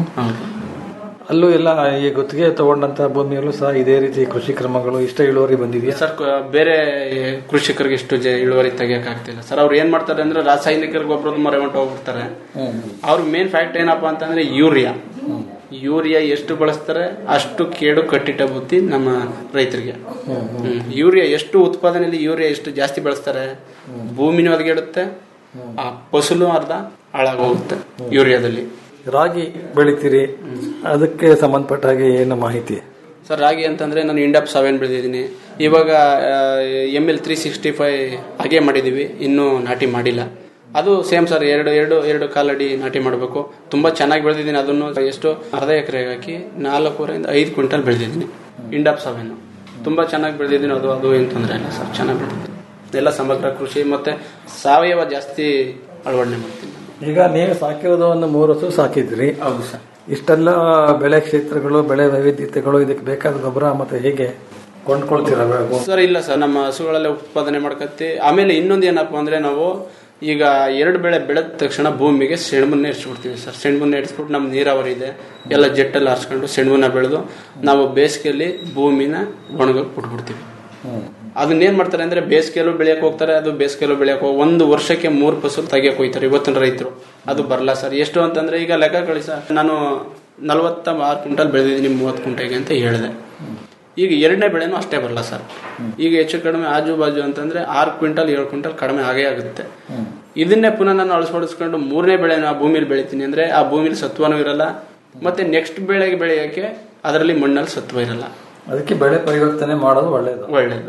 ಅಲ್ಲೂ ಎಲ್ಲ ಈ ಗುತ್ತಿಗೆ ತಗೊಂಡಂತ ಭೂಮಿಯಲ್ಲೂ ಸಹ ಇದೇ ರೀತಿ ಕೃಷಿ ಕ್ರಮಗಳು ಇಷ್ಟ ಇಳುವರಿ ಬಂದಿದೆಯಾ ಸರ್ ಕ- ಬೇರೆ ಕೃಷಿಕರಿಗೆ ಇಷ್ಟು ಜ- ಇಳುವರಿ ತೆಗಿಯಕ್ ಆಗ್ತಿಲ್ಲ ಸರ್ ಅವ್ರು ಏನ್ ಮಾಡ್ತಾರೆ ಅಂದ್ರೆ ರಾಸಾಯನಿಕ ಗೊಬ್ಬರದ ಮೊರೆ ಹೊಂಟು ಹೋಗ್ಬಿಡ್ತಾರೆ ಅವ್ರ ಮೇನ್ ಫ್ಯಾಕ್ಟ್ ಏನಪ್ಪಾ ಅಂತಂದ್ರೆ ಯೂರಿಯಾ ಯೂರಿಯಾ ಎಷ್ಟು ಬಳಸ್ತಾರೆ ಅಷ್ಟು ಕೇಡು ಕಟ್ಟಿಟ್ಟ ಬುದ್ಧಿ ನಮ್ಮ ರೈತರಿಗೆ ಹ್ಮ್. ಯೂರಿಯಾ ಎಷ್ಟು ಉತ್ಪಾದನೆಯಲ್ಲಿ ಯೂರಿಯಾ ಎಷ್ಟು ಜಾಸ್ತಿ ಬಳಸ್ತಾರೆ ಭೂಮಿನೂ ಅದಗೆಡುತ್ತೆ ಆ ಫಸಲು ಅರ್ಧ ಹಾಳಾಗೋಗುತ್ತೆ ಯೂರಿಯಾದಲ್ಲಿ ರಾಗಿ ಬೆಳಿತೀರಿ ಅದಕ್ಕೆ ಸಂಬಂಧಪಟ್ಟ ಹಾಗೆ ಏನು ಮಾಹಿತಿ ಸರ್ ರಾಗಿ ಅಂತಂದ್ರೆ ನಾನು ಇಂಡಪ್ ಸೆವೆನ್ ಬೆಳೆದಿದ್ದೀನಿ ಇವಾಗ M L three sixty five ಹಾಗೆ ಮಾಡಿದೀವಿ ಇನ್ನೂ ನಾಟಿ ಮಾಡಿಲ್ಲ ಅದು ಸೇಮ್ ಸರ್ ಎರಡು ಎರಡು ಎರಡು ಕಾಲಡಿ ನಾಟಿ ಮಾಡಬೇಕು ತುಂಬಾ ಚೆನ್ನಾಗಿ ಬೆಳೆದಿದ್ದೀನಿ ಅದನ್ನು ಎಷ್ಟು ಅರ್ಧ ಎಕರೆಗೆ ಹಾಕಿ ನಾಲ್ಕೂವರೆಯಿಂದ ಐದು ಕ್ವಿಂಟಲ್ ಬೆಳೆದಿದ್ದೀನಿ ಇಂಡಪ್ ಸೆವೆನ್ ತುಂಬಾ ಚೆನ್ನಾಗಿ ಬೆಳೆದಿದ್ದೀನಿ ಅದು ಅದು ಏನು ತೊಂದರೆ ಇಲ್ಲ ಸರ್ ಚೆನ್ನಾಗಿ ಬೆಳೆದಿದ್ದೀನಿ ಎಲ್ಲ ಸಮಗ್ರ ಕೃಷಿ ಮತ್ತೆ ಸಾವಯವ ಜಾಸ್ತಿ ಅಳವಡಿಕೆ ಮಾಡ್ತೀನಿ ನಾನು. ಈಗ ನೀವು ಸಾಕಿರೋದು ಒಂದು ಮೂರು ಹಸು ಸಾಕಿದ್ರಿ ಹೌದು ಸರ್ ಇಷ್ಟೆಲ್ಲ ಬೆಳೆ ಕ್ಷೇತ್ರಗಳು ಬೆಳೆ ವೈವಿಧ್ಯತೆಗಳು ಇದಕ್ಕೆ ಬೇಕಾದ ಗೊಬ್ಬರ ಮತ್ತೆ ಹೇಗೆ ಕೊಂಡ್ಕೊಳ್ತೀರಾ ಬೆಳೆ ಸರ್ ಇಲ್ಲ ಸರ್ ನಮ್ಮ ಹಸುಗಳಲ್ಲೇ ಉತ್ಪಾದನೆ ಮಾಡ್ಕತ್ತಿ ಆಮೇಲೆ ಇನ್ನೊಂದು ಏನಪ್ಪಾ ಅಂದ್ರೆ ನಾವು ಈಗ ಎರಡು ಬೆಳೆ ಬೆಳೆದ ತಕ್ಷಣ ಭೂಮಿಗೆ ಸೆಣಬನ್ನ ಇರಿಸ್ಬಿಡ್ತೀವಿ ಸರ್ ಸೆಣಬನ್ನ ಇರಿಸ್ಬಿಟ್ಟು ನಮ್ಮ ನೀರಾವರಿ ಇದೆ ಎಲ್ಲ ಜೆಟ್ಟಲ್ಲಿ ಹಾರಿಸ್ಕೊಂಡು ಸೆಣಬನ್ನ ಬೆಳೆದು ನಾವು ಬೇಸಿಗೆಯಲ್ಲಿ ಭೂಮಿನ ಒಣಗೋಗಿ ಬಿಟ್ಬಿಡ್ತೀವಿ ಅದನ್ನೇನ್ ಮಾಡ್ತಾರೆ ಅಂದ್ರೆ ಬೇಸಿಗೆಯಲ್ಲೂ ಬೆಳೆಯಕ್ ಹೋಗ್ತಾರೆ ಅದು ಬೇಸಿಗೆಯಲ್ಲೂ ಬೆಳೆಯಕ್ ಹೋಗಿ ಒಂದು ವರ್ಷಕ್ಕೆ ಮೂರು ಫಸಲು ತೆಗಿಯಕ್ ಹೋಗ್ತಾರೆ ಇವತ್ತಿನ ರೈತರು ಅದು ಬರಲ್ಲ ಸರ್ ಎಷ್ಟು ಅಂತಂದ್ರೆ ಈಗ ಲೆಕ್ಕ ಕಳಿ ಸರ್ ನಾನು ನಲವತ್ತ ಆರು ಕ್ವಿಂಟಲ್ ಬೆಳೆದಿದ್ದೀನಿ ಮೂವತ್ತು ಕ್ವಿಂಟಲ್ಗೆ ಅಂತ ಹೇಳಿದೆ ಈಗ ಎರಡನೇ ಬೆಳೆನೂ ಅಷ್ಟೇ ಬರಲ್ಲ ಸರ್ ಈಗ ಹೆಚ್ಚು ಕಡಿಮೆ ಆಜು ಬಾಜು ಅಂತಂದ್ರೆ ಆರು ಕ್ವಿಂಟಲ್ ಏಳು ಕ್ವಿಂಟಲ್ ಕಡಿಮೆ ಆಗೇ ಆಗುತ್ತೆ ಇದನ್ನೇ ಪುನಃ ನಾನು ಅಳವಡಿಸ್ಕೊಂಡು ಮೂರನೇ ಬೆಳೆನ ಆ ಭೂಮಿಲಿ ಬೆಳಿತೀನಿ ಅಂದ್ರೆ ಆ ಭೂಮಿಲಿ ಸತ್ವನೂ ಇರಲ್ಲ ಮತ್ತೆ ನೆಕ್ಸ್ಟ್ ಬೆಳೆಗೆ ಬೆಳೆಯಕ್ಕೆ ಅದರಲ್ಲಿ ಮಣ್ಣಲ್ಲಿ ಸತ್ವ ಇರಲ್ಲ ಅದಕ್ಕೆ ಬೆಳೆ ಪರಿವರ್ತನೆ ಮಾಡೋದು ಒಳ್ಳೇದು ಒಳ್ಳೇದು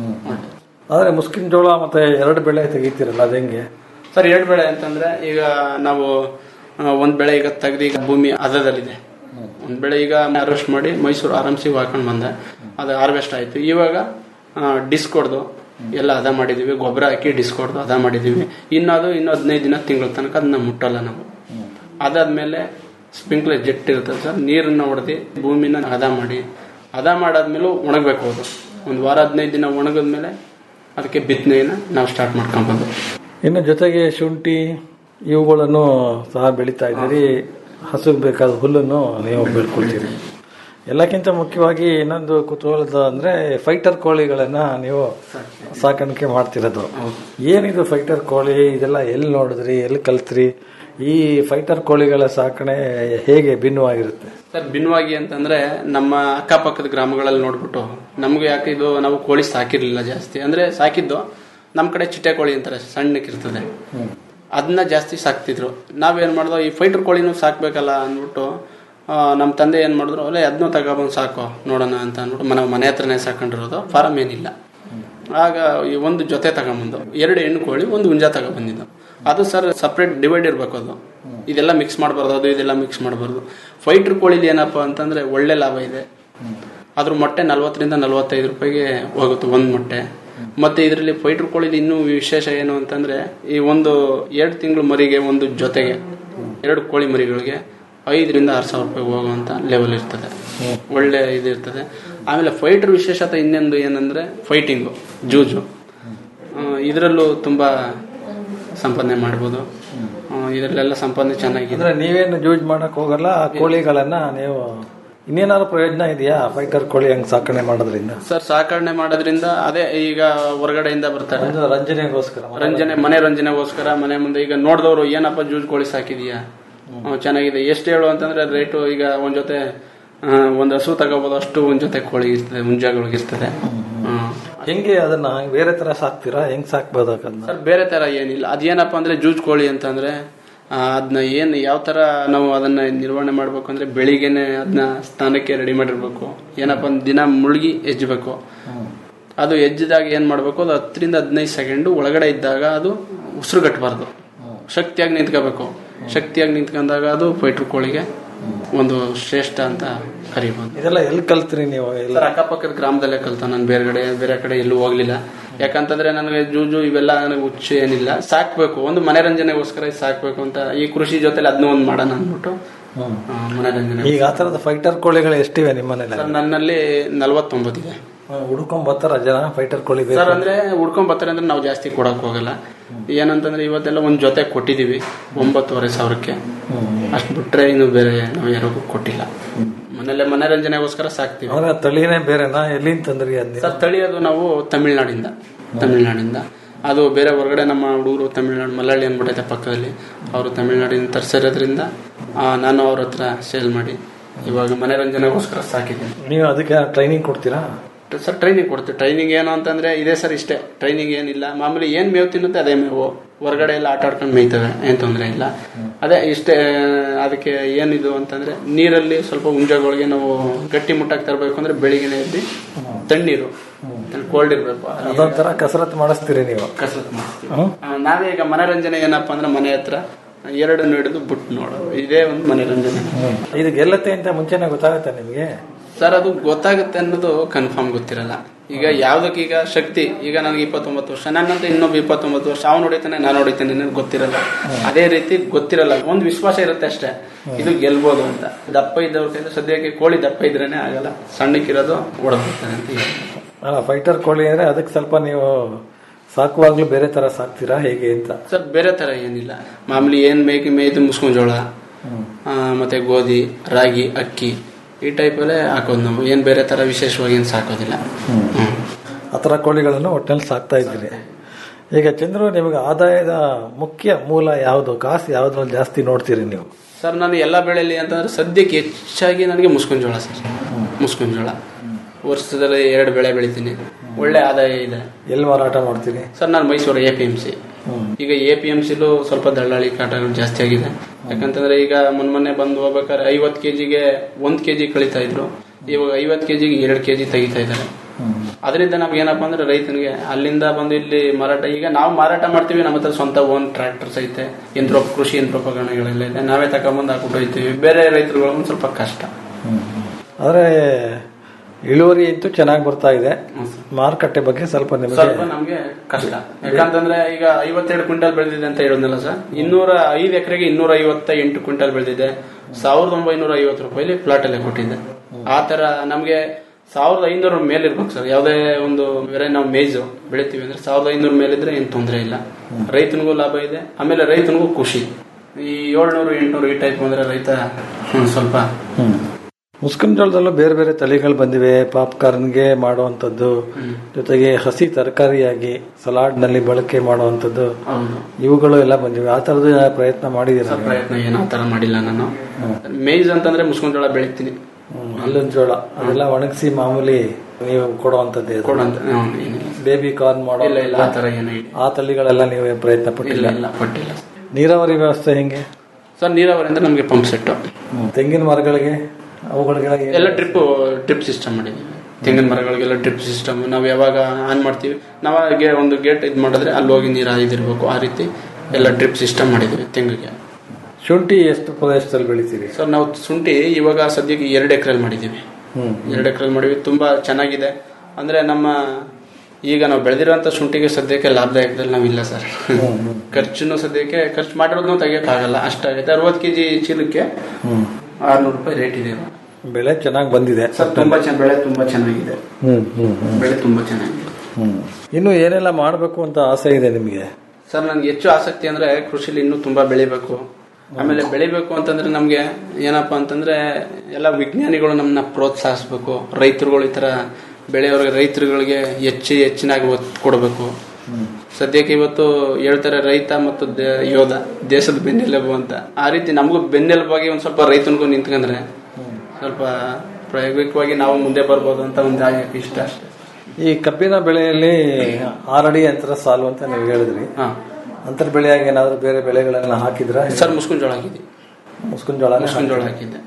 ಆದ್ರೆ ಮುಸ್ಕಿನ ಜೋಳ ಮತ್ತೆ ಎರಡು ಬೆಳೆ ತೆಗಿತೀರಲ್ಲ ಅದು ಹೆಂಗೆ ಸರ್ ಎರಡು ಬೆಳೆ ಅಂತಂದ್ರೆ ಈಗ ನಾವು ಆ, ಒಂದ್ ಬೆಳೆ ಈಗ ತೆಗ್ದು ಈಗ ಭೂಮಿ ಹದದಲ್ಲಿದೆ ಒಂದ್ ಬೆಳೆ ಈಗ ಹಾರ್ವೆಸ್ಟ್ ಮಾಡಿ ಮೈಸೂರು ಆರಾಮ್ಸಿ ಹಾಕೊಂಡು ಬಂದೆ ಅದು ಹಾರ್ವೆಸ್ಟ್ ಆಯ್ತು ಇವಾಗ ಡಿಸ್ಕ್ ಹೊಡೆದು ಎಲ್ಲ ಹದ ಮಾಡಿದೀವಿ ಗೊಬ್ಬರ ಹಾಕಿ ಡಿಸ್ಕ್ ಹೊಡೆದು ಹದ ಮಾಡಿದೀವಿ ಇನ್ನು ಅದು ಇನ್ನು ಹದಿನೈದು ದಿನ ತಿಂಗಳ ತನಕ ಅದನ್ನ ಮುಟ್ಟಲ್ಲ ನಾವು ಅದಾದ್ಮೇಲೆ ಸ್ಪ್ರಿಂಕ್ಲರ್ ಜೆಟ್ ಇರ್ತದೆ ಸರ್ ನೀರನ್ನ ಹೊಡೆದು ಭೂಮಿನ ಹದ ಮಾಡಿ ಹದ ಮಾಡಾದ್ಮೇಲೂ ಒಣಗಬೇಕು ಅದು ಒಂದು ವಾರ ಹದಿನೈದು ದಿನ ಒಣಗಿದ್ಮೇಲೆ ಅದಕ್ಕೆ ಬಿತ್ತನೆಯನ್ನ ನಾವು ಸ್ಟಾರ್ಟ್ ಮಾಡ್ಕೊಂಬೋದು ಇನ್ನು ಜೊತೆಗೆ ಶುಂಠಿ ಇವುಗಳನ್ನು ಸಹ ಬೆಳೀತಾ ಇದ್ದೀರಿ ಹಸುಗೆ ಬೇಕಾದ ಹುಲ್ಲನ್ನು ನೀವು ಬೆಳ್ಕೊಳ್ತೀರಿ ಎಲ್ಲಕ್ಕಿಂತ ಮುಖ್ಯವಾಗಿ ಇನ್ನೊಂದು ಕುತೂಹಲದ ಅಂದ್ರೆ ಫೈಟರ್ ಕೋಳಿಗಳನ್ನ ನೀವು ಸಾಕಾಣಿಕೆ ಮಾಡ್ತಿರೋದು ಏನಿದು ಫೈಟರ್ ಕೋಳಿ ಇದೆಲ್ಲ ಎಲ್ಲಿ ನೋಡಿದ್ರಿ ಎಲ್ಲಿ ಕಲ್ತ್ರಿ ಈ ಫೈಟರ್ ಕೋಳಿಗಳ ಸಾಕಣೆ ಹೇಗೆ ಭಿನ್ನವಾಗಿರುತ್ತೆ ಸರ್ ಭಿನ್ನವಾಗಿ ಅಂತಂದ್ರೆ ನಮ್ಮ ಅಕ್ಕಪಕ್ಕದ ಗ್ರಾಮಗಳಲ್ಲಿ ನೋಡ್ಬಿಟ್ಟು ನಮ್ಗೆ ಯಾಕೆ ಇದು ನಾವು ಕೋಳಿ ಸಾಕಿರ್ಲಿಲ್ಲ ಜಾಸ್ತಿ ಅಂದ್ರೆ ಸಾಕಿದ್ದು ನಮ್ ಕಡೆ ಚಿಟ್ಟೆ ಕೋಳಿ ಅಂತಾರೆ ಸಣ್ಣಕ್ಕಿರ್ತದೆ ಅದನ್ನ ಜಾಸ್ತಿ ಸಾಕ್ತಿದ್ರು ನಾವೇನ್ ಮಾಡ್ದೋ ಈ ಫೈಟರ್ ಕೋಳಿನೂ ಸಾಕ್ಬೇಕಲ್ಲ ಅಂದ್ಬಿಟ್ಟು ಆ, ನಮ್ಮ ತಂದೆ ಏನ್ ಮಾಡಿದ್ರು ಅಲ್ಲೇ ಅದನ್ನೂ ತಗೊಬಂದು ಸಾಕೋ ನೋಡೋಣ ಅಂತ ಅಂದ್ಬಿಟ್ಟು ಮನೆ ಮನೆ ಹತ್ರನೇ ಸಾಕೊಂಡಿರೋದು ಫಾರಂ ಏನಿಲ್ಲ ಆಗ ಈ ಒಂದು ಜೊತೆ ತಗೊಂಬಂದು ಎರಡು ಹೆಣ್ಣು ಕೋಳಿ ಒಂದು ಹುಂಜ ತಗೊಬಂದಿದ್ದು ಅದು ಸರ್ ಸಪ್ರೇಟ್ ಡಿವೈಡ್ ಇರಬೇಕು ಅದು ಇದೆಲ್ಲ ಮಿಕ್ಸ್ ಮಾಡಬಾರ್ದು ಅದು ಇದೆಲ್ಲ ಮಿಕ್ಸ್ ಮಾಡಬಾರ್ದು ಫೈಟರ್ ಕೋಳಿಲಿ ಏನಪ್ಪಾ ಅಂತಂದ್ರೆ ಒಳ್ಳೆ ಲಾಭ ಇದೆ ಅದ್ರ ಮೊಟ್ಟೆ ನಲ್ವತ್ತರಿಂದ ನಲವತ್ತೈದು ರೂಪಾಯಿಗೆ ಹೋಗುತ್ತೆ ಒಂದು ಮೊಟ್ಟೆ ಮತ್ತೆ ಇದರಲ್ಲಿ ಫೈಟರ್ ಕೋಳಿಲಿ ಇನ್ನೂ ವಿಶೇಷ ಏನು ಅಂತಂದ್ರೆ ಈ ಒಂದು ಎರಡು ತಿಂಗಳು ಮರಿಗೆ ಒಂದು ಜೊತೆಗೆ ಎರಡು ಕೋಳಿ ಮರಿಗಳಿಗೆ ಐದರಿಂದ ಆರು ಸಾವಿರ ರೂಪಾಯಿ ಹೋಗುವಂತ ಲೆವೆಲ್ ಇರ್ತದೆ ಒಳ್ಳೆ ಇದು ಇರ್ತದೆ ಆಮೇಲೆ ಫೈಟರ್ ವಿಶೇಷತೆ ಇನ್ನೊಂದು ಏನಂದ್ರೆ ಫೈಟಿಂಗು ಜೂಜು ಇದರಲ್ಲೂ ತುಂಬಾ ಸಂಪಾದನೆ ಮಾಡ್ಬೋದು ಆ, ಇದರಲ್ಲೆಲ್ಲ ಸಂಪಾದನೆ ಚೆನ್ನಾಗಿದೆ ಅಂದ್ರೆ ನೀವೇನು ಯೂಸ್ ಮಾಡಕ್ ಹೋಗಲ್ಲ ಆ ಕೋಳಿಗಳನ್ನ ನೀವು ಇನ್ನೇನಾದ್ರು ಪ್ರಯೋಜನ ಇದೆಯಾ ಫೈಟರ್ ಕೋಳಿ ಹಂಗ್ ಸಾಕಣೆ ಮಾಡೋದ್ರಿಂದ ಸರ್ ಸಾಕಣೆ ಮಾಡೋದ್ರಿಂದ ಅದೇ ಈಗ ಹೊರಗಡೆಯಿಂದ ಬರ್ತಾರೆ ಒಂದು ರಂಜನೆಗೋಸ್ಕರ ರಂಜನೆ ಮನೆ ರಂಜನೆಗೋಸ್ಕರ ಮನೆ ಮುಂದೆ ಈಗ ನೋಡಿದವರು ಏನಪ್ಪ ಜೂಜ್ ಕೋಳಿ ಸಾಕಿದೀಯಾ ಹ್ಮ್, ಚೆನ್ನಾಗಿದೆ ಎಷ್ಟು ಹೇಳು ಅಂತಂದ್ರೆ ರೇಟು ಈಗ ಒಂದ್ ಜೊತೆ ಆ, ಒಂದ್ ಹಸು ತಗೋಬಹುದು ಅಷ್ಟು ಒಂದ್ ಜೊತೆ ಕೋಳಿ ಇರ್ತದೆ ಮುಂಜಾಗಳಿಗೆ ಇರ್ತದೆ ಹ್ಮ್. ಹೆಂಗೆ ಅದನ್ನ ಬೇರೆ ತರ ಸಾಕ್ತೀರಾ ಹೆಂಗ್ ಸಾಕ್ಬೋದು ಅದನ್ನ ಸರ್ ಬೇರೆ ತರ ಏನಿಲ್ಲ ಅದೇನಪ್ಪ ಅಂದ್ರೆ ಜೂಜ್ ಕೋಳಿ ಅಂತಂದ್ರೆ ಆ, ಅದನ್ನ ಏನ್ ಯಾವ ತರ ನಾವು ಅದನ್ನ ನಿರ್ವಹಣೆ ಮಾಡ್ಬೇಕು ಅಂದ್ರೆ ಬೆಳಿಗ್ಗೆನೆ ಅದನ್ನ ಸ್ನಾನಕ್ಕೆ ರೆಡಿ ಮಾಡಿರ್ಬೇಕು ಏನಪ್ಪ ಅಂದ್ರೆ ದಿನ ಮುಳುಗಿ ಎಜ್ಜಬೇಕು ಅದು ಎಜ್ಜಿದಾಗ ಏನ್ ಮಾಡ್ಬೇಕು ಅದು ಹತ್ತರಿಂದ ಹದಿನೈದು ಸೆಕೆಂಡ್ ಒಳಗಡೆ ಇದ್ದಾಗ ಅದು ಉಸಿರು ಕಟ್ಟಬಾರ್ದು ಶಕ್ತಿಯಾಗಿ ನಿಂತ್ಕೋಬೇಕು ಶಕ್ತಿಯಾಗಿ ನಿಂತ್ಕೊಂಡಾಗ ಅದು ಫೈಟ್ರ್ ಕೋಳಿಗೆ ಒಂದು ಶ್ರೇಷ್ಠ ಅಂತ ಕರಿಬಹುದು ಇದೆಲ್ಲ ಎಲ್ಲಿ ಕಲ್ತ್ರಿ ನೀವು ಎಲ್ಲ ಸರ್ ಅಕ್ಕಪಕ್ಕದ ಗ್ರಾಮದಲ್ಲೇ ಕಲ್ತ ನಾನು ಬೇರೆ ಕಡೆ ಬೇರೆ ಕಡೆ ಎಲ್ಲೂ ಹೋಗ್ಲಿಲ್ಲ ಯಾಕಂತಂದ್ರೆ ನನಗೆ ಜೂಜು ಇವೆಲ್ಲ ನನಗೆ ಹುಚ್ಚು ಏನಿಲ್ಲ ಸಾಕ್ಬೇಕು ಒಂದು ಮನರಂಜನೆಗೋಸ್ಕರ ಇದ್ ಸಾಕ್ಬೇಕು ಅಂತ ಈ ಕೃಷಿ ಜೊತೆಲಿ ಅದನ್ನೂ ಒಂದು ಮಾಡೋಣ ಅಂದ್ಬಿಟ್ಟು ಆ, ಮನರಂಜನೆ ಈಗ ಆ ತರದ ಫೈಟರ್ ಕೋಳಿಗಳು ಎಷ್ಟಿವೆ ನಿಮ್ಮ ಮನೇಲಿ ಸರ್ ನನ್ನಲ್ಲಿ ನಲವತ್ತೊಂಬತ್ತಿದೆ ಹುಡ್ಕೊಂಡ್ ಬರ್ತಾರ ಜನ ಫೈಟರ್ ಕೋಳಿ ಬೇಕು ಸರ್ ಅಂದ್ರೆ ಉಡ್ಕೊಂಡ್ ಬರ್ತಾರೆ ಅಂದ್ರೆ ನಾವು ಜಾಸ್ತಿ ಕೊಡಕ್ ಹೋಗಲ್ಲ ಏನಂತಂದ್ರೆ ಇವತ್ತೆಲ್ಲ ಒಂದ್ ಜೊತೆ ಕೊಟ್ಟಿದೀವಿ ಒಂಬತ್ತುವರೆ ಸಾವಿರಕ್ಕೆ ಅಷ್ಟು ಬಿಟ್ರೆ ಇನ್ನು ಬೇರೆ ನಾವು ಯಾರಿಗೂ ಕೊಟ್ಟಿಲ್ಲ ಮನೇಲೆ ಮನರಂಜನೆಗೋಸ್ಕರ ಸಾಕ್ತಿವಿ ಅವರ ತಳಿನೇ ಬೇರೆನಾ ಎಲ್ಲಿಂದ ತಂದ್ರಿ ಅದನ್ನ ಸರ್ ತಳಿಯೋದು ನಾವು ತಮಿಳ್ನಾಡಿಂದ ತಮಿಳ್ನಾಡಿಂದ ಅದು ಬೇರೆ ಹೊರಗಡೆ ನಮ್ಮ ಹುಡುಗರು ತಮಿಳ್ನಾಡು ಮಲಯಾಳಿ ಅಂದ್ಬಿಟ್ಟೈತೆ ಪಕ್ಕದಲ್ಲಿ ಅವರು ತಮಿಳ್ನಾಡಿಂದ ತರಿಸಿರೋದ್ರಿಂದ ನಾನು ಅವ್ರ ಹತ್ರ ಸೇಲ್ ಮಾಡಿ ಇವಾಗ ಮನರಂಜನೆಗೋಸ್ಕರ ಸಾಕಿದ್ದೀನಿ ನೀವು ಅದಕ್ಕೆ ಟ್ರೈನಿಂಗ್ ಕೊಡ್ತೀರಾ ಸರ್ ಟ್ರೈನಿಂಗ್ ಕೊಡ್ತೀವಿ ಟ್ರೈನಿಂಗ್ ಏನು ಅಂತಂದ್ರೆ ಇದೇ ಸರ್ ಇಷ್ಟೇ ಟ್ರೈನಿಂಗ್ ಏನಿಲ್ಲ ಮಾಮೂಲಿ ಏನ್ ಮೇವು ತಿನ್ನುತ್ತೆ ಅದೇ ಮೇವು ಹೊರಗಡೆ ಎಲ್ಲ ಆಟ ಆಡ್ಕೊಂಡು ಮೇಯ್ತವೆ ಏನ್ ತೊಂದರೆ ಇಲ್ಲ ಅದೇ ಇಷ್ಟೇ ಅದಕ್ಕೆ ಏನಿದು ಅಂತಂದ್ರೆ ನೀರಲ್ಲಿ ಸ್ವಲ್ಪ ಹುಂಜಗಳಿಗೆ ನಾವು ಗಟ್ಟಿ ಮುಟ್ಟಾಗಿ ತರಬೇಕು ಅಂದ್ರೆ ಬೆಳಿಗ್ಗೆನೆ ಎದ್ದು ತಣ್ಣೀರು ಕೋಲ್ಡ್ ಇರಬೇಕು ಅದೊಂಥರ ಕಸರತ್ತು ಮಾಡಿಸ್ತೀರಿ ನೀವು ಕಸರತ್ತು ಮಾಡ್ತೀವಿ ಆ, ನಾವೇ ಈಗ ಮನರಂಜನೆ ಏನಪ್ಪಾ ಅಂದ್ರೆ ಮನೆ ಹತ್ರ ಎರಡನ್ನು ಹಿಡಿದು ಬಿಟ್ಟು ನೋಡೋದು ಇದೇ ಒಂದು ಮನರಂಜನೆ ಇದು ಗೆಲ್ಲತ್ತೆ ಅಂತ ಮುಂಚೆನೆ ಗೊತ್ತಾಗುತ್ತೆ ನಿಮ್ಗೆ ಸರ್ ಅದು ಗೊತ್ತಾಗುತ್ತೆ ಅನ್ನೋದು ಕನ್ಫರ್ಮ್ ಗೊತ್ತಿರಲ್ಲ ಈಗ ಯಾವ್ದಕ್ಕೆ ಈಗ ಶಕ್ತಿ ಈಗ ನನಗೆ ಇಪ್ಪತ್ತೊಂಬತ್ತು ವರ್ಷ ನನ್ನಂತ ಇನ್ನೊಬ್ಬ ಇಪ್ಪತ್ತೊಂಬತ್ತು ವರ್ಷ ಅವ್ನು ಹೊಡಿತಾನೆ ನಾನು ಹೊಡಿತಾನೆ ನನಗೆ ಗೊತ್ತಿರಲ್ಲ ಅದೇ ರೀತಿ ಗೊತ್ತಿರಲ್ಲ ಒಂದು ವಿಶ್ವಾಸ ಇರುತ್ತೆ ಅಷ್ಟೇ ಇದು ಗೆಲ್ಬೋದು ಅಂತ ದಪ್ಪ ಇದ್ದವ್ರ ಕೈಲಿ ಸದ್ಯಕ್ಕೆ ಕೋಳಿ ದಪ್ಪ ಇದ್ರೇನೆ ಆಗಲ್ಲ ಸಣ್ಣಕ್ಕಿರೋದು ಹೊಡೆದ್ಬಿಡ್ತಾನೆ ಅಂತ ಹೇಳ್ತಾರೆ. ಅಲ್ಲ ಫೈಟರ್ ಕೋಳಿ ಅಂದ್ರೆ ಅದಕ್ಕೆ ಸ್ವಲ್ಪ ನೀವು ಸಾಕುವಾಗ್ಲೂ ಬೇರೆ ತರ ಸಾಕ್ತೀರಾ ಹೇಗೆ ಅಂತ ಸರ್ ಬೇರೆ ತರ ಏನಿಲ್ಲ ಮಾಮೂಲಿ ಏನ್ ಮೇಯ್ಕೆ ಮೇಯ್ದು ಮುಸ್ಕೊಂಡ್ ಜೋಳ ಆ, ಮತ್ತೆ ಗೋಧಿ ರಾಗಿ ಅಕ್ಕಿ ಈ ಟೈಪಲ್ಲೇ ಹಾಕೋದು ನಾವು ಏನ್ ಬೇರೆ ತರ ವಿಶೇಷವಾಗಿ ಏನು ಸಾಕೋದಿಲ್ಲ ಹ್ಮ್. ಆ ಥರ ಕೋಳಿಗಳನ್ನು ಒಟ್ಟಿನಲ್ಲಿ ಸಾಕ್ತಾ ಇದ್ದೀರಿ ಈಗ ಚಂದ್ರು ನಿಮಗೆ ಆದಾಯದ ಮುಖ್ಯ ಮೂಲ ಯಾವುದು ಕಾಸು ಯಾವ್ದ್ರಲ್ಲಿ ಜಾಸ್ತಿ ನೋಡ್ತೀರಿ ನೀವು ಸರ್ ನಾನು ಎಲ್ಲ ಬೆಳೆಯಲ್ಲಿ ಅಂತಂದ್ರೆ ಸದ್ಯಕ್ಕೆ ಹೆಚ್ಚಾಗಿ ನನಗೆ ಮುಸ್ಕೊಂಡ್ ಜೋಳ ಸರ್ ಮುಸ್ಕೊಂಡ್ ಜೋಳ ವರ್ಷದಲ್ಲಿ ಎರಡು ಬೆಳೆ ಬೆಳಿತೀನಿ ಒಳ್ಳೆ ಆದಾಯ ಇದೆ ಎಲ್ಲಿ ಮಾರಾಟ ಮಾಡ್ತೀರಿ ಸರ್ ನಾನು Mysuru A P M C ಈಗ ಎ ಪಿ ಎಂ ಸಿಲು ಸ್ವಲ್ಪ ದಳ್ಳಾಳಿ ಕಾಟಗಳು ಜಾಸ್ತಿ ಆಗಿದೆ ಯಾಕಂತಂದ್ರೆ ಈಗ ಮೊನ್ನೆ ಮೊನ್ನೆ ಬಂದು ಹೋಗ್ಬೇಕಾದ್ರೆ ಐವತ್ತು ಕೆಜಿಗೆ ಒಂದ್ ಕೆಜಿ ಕಳೀತಾ ಇದ್ರು ಇವಾಗ ಐವತ್ತು ಕೆಜಿಗೆ ಎರಡು ಕೆಜಿ ತೆಗಿತಾ ಇದ್ದಾರೆ ಅದರಿಂದ ನಮ್ಗೆ ಏನಪ್ಪಾ ಅಂದ್ರೆ ರೈತನಿಗೆ ಅಲ್ಲಿಂದ ಬಂದು ಇಲ್ಲಿ ಮಾರಾಟ ಈಗ ನಾವು ಮಾರಾಟ ಮಾಡ್ತೀವಿ ನಮ್ಮ ಹತ್ರ ಸ್ವಂತ ಓನ್ ಟ್ರ್ಯಾಕ್ಟರ್ಸ್ ಐತೆ ಯಂತ್ರ ಕೃಷಿ ಯಂತ್ರೋಪಕರಣಗಳೆಲ್ಲ ಇದೆ ನಾವೇ ತಗೊಂಬಂದು ಹಾಕ್ಬಿಟ್ಟು ಹೋಯ್ತೀವಿ ಬೇರೆ ರೈತರುಗಳು ಒಂದು ಸ್ವಲ್ಪ ಕಷ್ಟ ಆದರೆ ಇಳುವರಿ ಅಂತೂ ಚೆನ್ನಾಗಿ ಬರ್ತಾ ಇದೆ ಮಾರುಕಟ್ಟೆ ಬಗ್ಗೆ ಸ್ವಲ್ಪ ನಿಮಗೆ ಸ್ವಲ್ಪ ನಮ್ಗೆ ಕಷ್ಟ ಯಾಕಂತಂದ್ರೆ ಈಗ ಐವತ್ತೆರಡು ಕ್ವಿಂಟಲ್ ಬೆಳೆದಿದೆ ಅಂತ ಹೇಳಿದ್ನಲ್ಲ ಸರ್ ಇನ್ನೂರ ಐದು ಎಕರೆಗೆ ಇನ್ನೂರ ಐವತ್ತ ಎಂಟು ಕ್ವಿಂಟಲ್ ಬೆಳೆದಿದೆ ಸಾವಿರದ ಒಂಬೈನೂರ ಐವತ್ತು ರೂಪಾಯಿಲಿ ಪ್ಲಾಟ್ ಅಲ್ಲೇ ಕೊಟ್ಟಿದ್ದೆ ಆ ತರ ನಮ್ಗೆ ಸಾವಿರದ ಐನೂರ ಮೇಲೆ ಇರ್ಬೇಕು ಸರ್ ಯಾವುದೇ ಒಂದು ಬೇರೆ ನಾವು ಮೇಜು ಬೆಳಿತೀವಿ ಅಂದ್ರೆ ಸಾವಿರದ ಐನೂರ ಮೇಲಿದ್ರೆ ಏನು ತೊಂದರೆ ಇಲ್ಲ ರೈತನಿಗೂ ಲಾಭ ಇದೆ ಆಮೇಲೆ ರೈತನಿಗೂ ಖುಷಿ ಈ ಏಳ್ನೂರು ಎಂಟ್ನೂರು ಈ ಟೈಪ್ ಅಂದ್ರೆ ರೈತ ಹ್ಮ್, ಸ್ವಲ್ಪ ಮುಸ್ಕಿನ ಜೋಳದಲ್ಲೂ ಬೇರೆ ಬೇರೆ ತಳಿಗಳು ಬಂದಿವೆ ಪಾಪ್ಕಾರ್ನ್ಗೆ ಮಾಡುವಂಥದ್ದು ಜೊತೆಗೆ ಹಸಿ ತರಕಾರಿಯಾಗಿ ಸಲಾಡ್ ನಲ್ಲಿ ಬಳಕೆ ಮಾಡುವಂಥದ್ದು ಹೌದು ಇವುಗಳು ಎಲ್ಲ ಬಂದಿವೆ ಆ ತರದ ಪ್ರಯತ್ನ ಮಾಡಿದ್ದೀರಾ ನೀವು? ಪ್ರಯತ್ನ ಏನೋ ಆ ತರ ಮಾಡಿಲ್ಲ ನಾನು ಮೇಜ್ ಅಂತಂದ್ರೆ ಮುಸ್ಕೊಂಡ್ ಜೋಳ ಬೆಳಿತೀನಿ ಹ್ಮ್, ಅಲ್ಲಿನ ಜೋಳ ಅದೆಲ್ಲ ಒಣಗಿಸಿ ಮಾಮೂಲಿ ನೀವು ಕೊಡುವಂಥದ್ದು ಇದು. ಕೊಡಂತ ಹ್ಮ್, ಏನಿಲ್ಲ ಬೇಬಿ ಕಾರ್ನ್ ಮಾಡೋ ಇಲ್ಲ ಇಲ್ಲ ಆ ತರ ಏನೂ ಇಲ್ಲ ಆ ತಳಿಗಳೆಲ್ಲ ನೀವೇ ಪ್ರಯತ್ನ ಇಲ್ಲ ಪಟ್ಟಿಲ್ಲ ಇಲ್ಲ ಪಟ್ಟಿಲ್ಲ ನೀರಾವರಿ ವ್ಯವಸ್ಥೆ ಹೆಂಗೆ ಸರ್ ನೀರಾವರಿ ಅಂದ್ರೆ ನಮಗೆ ಪಂಪ್ ಸೆಟ್ ತೆಂಗಿನ ಮರಗಳಿಗೆ ಅವುಗಳಿಗೆಲ್ಲ ಏನು- ಎಲ್ಲ ಡ್ರಿಪ್ ಡ್ರಿಪ್ ಸಿಸ್ಟಮ್ ಮಾಡಿದ್ದೀವಿ ತೆಂಗಿನ ಮರಗಳಿಗೆಲ್ಲ ಡ್ರಿಪ್ ಸಿಸ್ಟಮ್ ನಾವು ಯಾವಾಗ ಆನ್ ಮಾಡ್ತೀವಿ ನಾವು ಹಾಗೆ ಒಂದು ಗೇಟ್ ಇದು ಮಾಡಿದ್ರೆ ಅಲ್ಲಿ ಹೋಗಿ ನೀರು ಇದಿರ್ಬೇಕು ಆ ರೀತಿ ಎಲ್ಲ ಡ್ರಿಪ್ ಸಿಸ್ಟಮ್ ಮಾಡಿದ್ದೀವಿ ತೆಂಗಿಗೆ ಶುಂಠಿ ಎಷ್ಟು ಪ್ರದೇಶದಲ್ಲಿ ಬೆಳಿತೀರಿ ಸರ್ ನಾವು ಶುಂಠಿ ಇವಾಗ ಸದ್ಯಕ್ಕೆ ಎರಡು ಎಕರೆಲ್ಲಿ ಮಾಡಿದ್ದೀವಿ ಹ್ಮ್ ಎರಡು ಎಕರೆಲ್ಲಿ ಮಾಡಿವಿ ತುಂಬಾ ಚೆನ್ನಾಗಿದೆ ಅಂದ್ರೆ ನಮ್ಮ ಈಗ ನಾವು ಬೆಳೆದಿರೋಂಥ ಶುಂಠಿಗೆ ಸದ್ಯಕ್ಕೆ ಲಾಭದಾಯಕದಲ್ಲಿ ನಾವಿಲ್ಲ ಸರ್ ಖರ್ಚುನು ಸದ್ಯಕ್ಕೆ ಖರ್ಚು ಮಾಡಿರೋದನ್ನು ತೆಗಿಯೋಕ್ಕಾಗಲ್ಲ ಅಷ್ಟಾಗೈತೆ ಅರವತ್ತು ಕೆಜಿ ಚೀಲಕ್ಕೆ ಹ್ಮ್ ಆರ್ನೂರು ರೂಪಾಯಿ ರೇಟ್ ಇದೆ ಇವಾಗ. ಬೆಳೆ ಚೆನ್ನಾಗಿ ಬಂದಿದೆ ಸರ್ ತುಂಬಾ ಚೆನ್ನ ಬೆಳೆ ತುಂಬಾ ಚೆನ್ನಾಗಿದೆ ಹ್ಮ್ ಹ್ಮ್ ಹ್ಮ್ ಬೆಳೆ ತುಂಬಾ ಚೆನ್ನಾಗಿದೆ ಹ್ಮ್ ಇನ್ನು ಏನೆಲ್ಲ ಮಾಡಬೇಕು ಅಂತ ಆಸೆ ಇದೆ ನಿಮಗೆ ಸರ್ ನನ್ಗೆ ಹೆಚ್ಚು ಆಸಕ್ತಿ ಅಂದ್ರೆ ಕೃಷಿಲಿ ಇನ್ನೂ ತುಂಬಾ ಬೆಳಿಬೇಕು ಆಮೇಲೆ ಬೆಳಿಬೇಕು ಅಂತಂದ್ರೆ ನಮ್ಗೆ ಏನಪ್ಪಾ ಅಂತಂದ್ರೆ ಎಲ್ಲ ವಿಜ್ಞಾನಿಗಳು ನಮ್ಮನ್ನ ಪ್ರೋತ್ಸಾಹಿಸ್ಬೇಕು ರೈತರುಗಳು ಈ ತರ ಬೆಳೆಯೋರಿಗೆ ರೈತರುಗಳಿಗೆ ಹೆಚ್ಚು ಹೆಚ್ಚಿನಾಗಿ ಒತ್ತು ಕೊಡಬೇಕು ಸದ್ಯಕ್ಕೆ ಇವತ್ತು ಹೇಳ್ತಾರೆ ರೈತ ಮತ್ತು ದೇ- ಯೋಧ ದೇಶದ ಬೆನ್ನೆಲುಬು ಅಂತ ಆ ರೀತಿ ನಮಗೂ ಬೆನ್ನೆಲುಬಾಗಿ ಒಂದ್ ಸ್ವಲ್ಪ ರೈತನಿಗೂ ನಿಂತ್ಕೊಂಡ್ರೆ ಸ್ವಲ್ಪ ಪ್ರಾಯೋಗಿಕವಾಗಿ ನಾವು ಮುಂದೆ ಬರ್ಬೋದು ಅಂತ ಒಂದು ಆಗಕ್ಕೆ ಇಷ್ಟ ಅಷ್ಟೇ ಈ ಕಬ್ಬಿನ ಬೆಳೆಯಲ್ಲಿ ಆರಡಿ ಅಂತರ ಸಾಲು ಅಂತ ನೀವು ಹೇಳಿದ್ರಿ ಹಾ ಅಂತರ ಬೆಳೆಯಾಗಿ ಏನಾದ್ರು ಬೇರೆ ಬೆಳೆಗಳನ್ನ ಹಾಕಿದ್ರ ಸರ್ ಮುಸ್ಕಿನ ಜೋಳ ಹಾಕಿದ್ವಿ ಮುಸ್ಕಿನ ಜೋಳ ಮುಸ್ಕಿನ ಜೋಳ ಹಾಕಿದ್ದೆ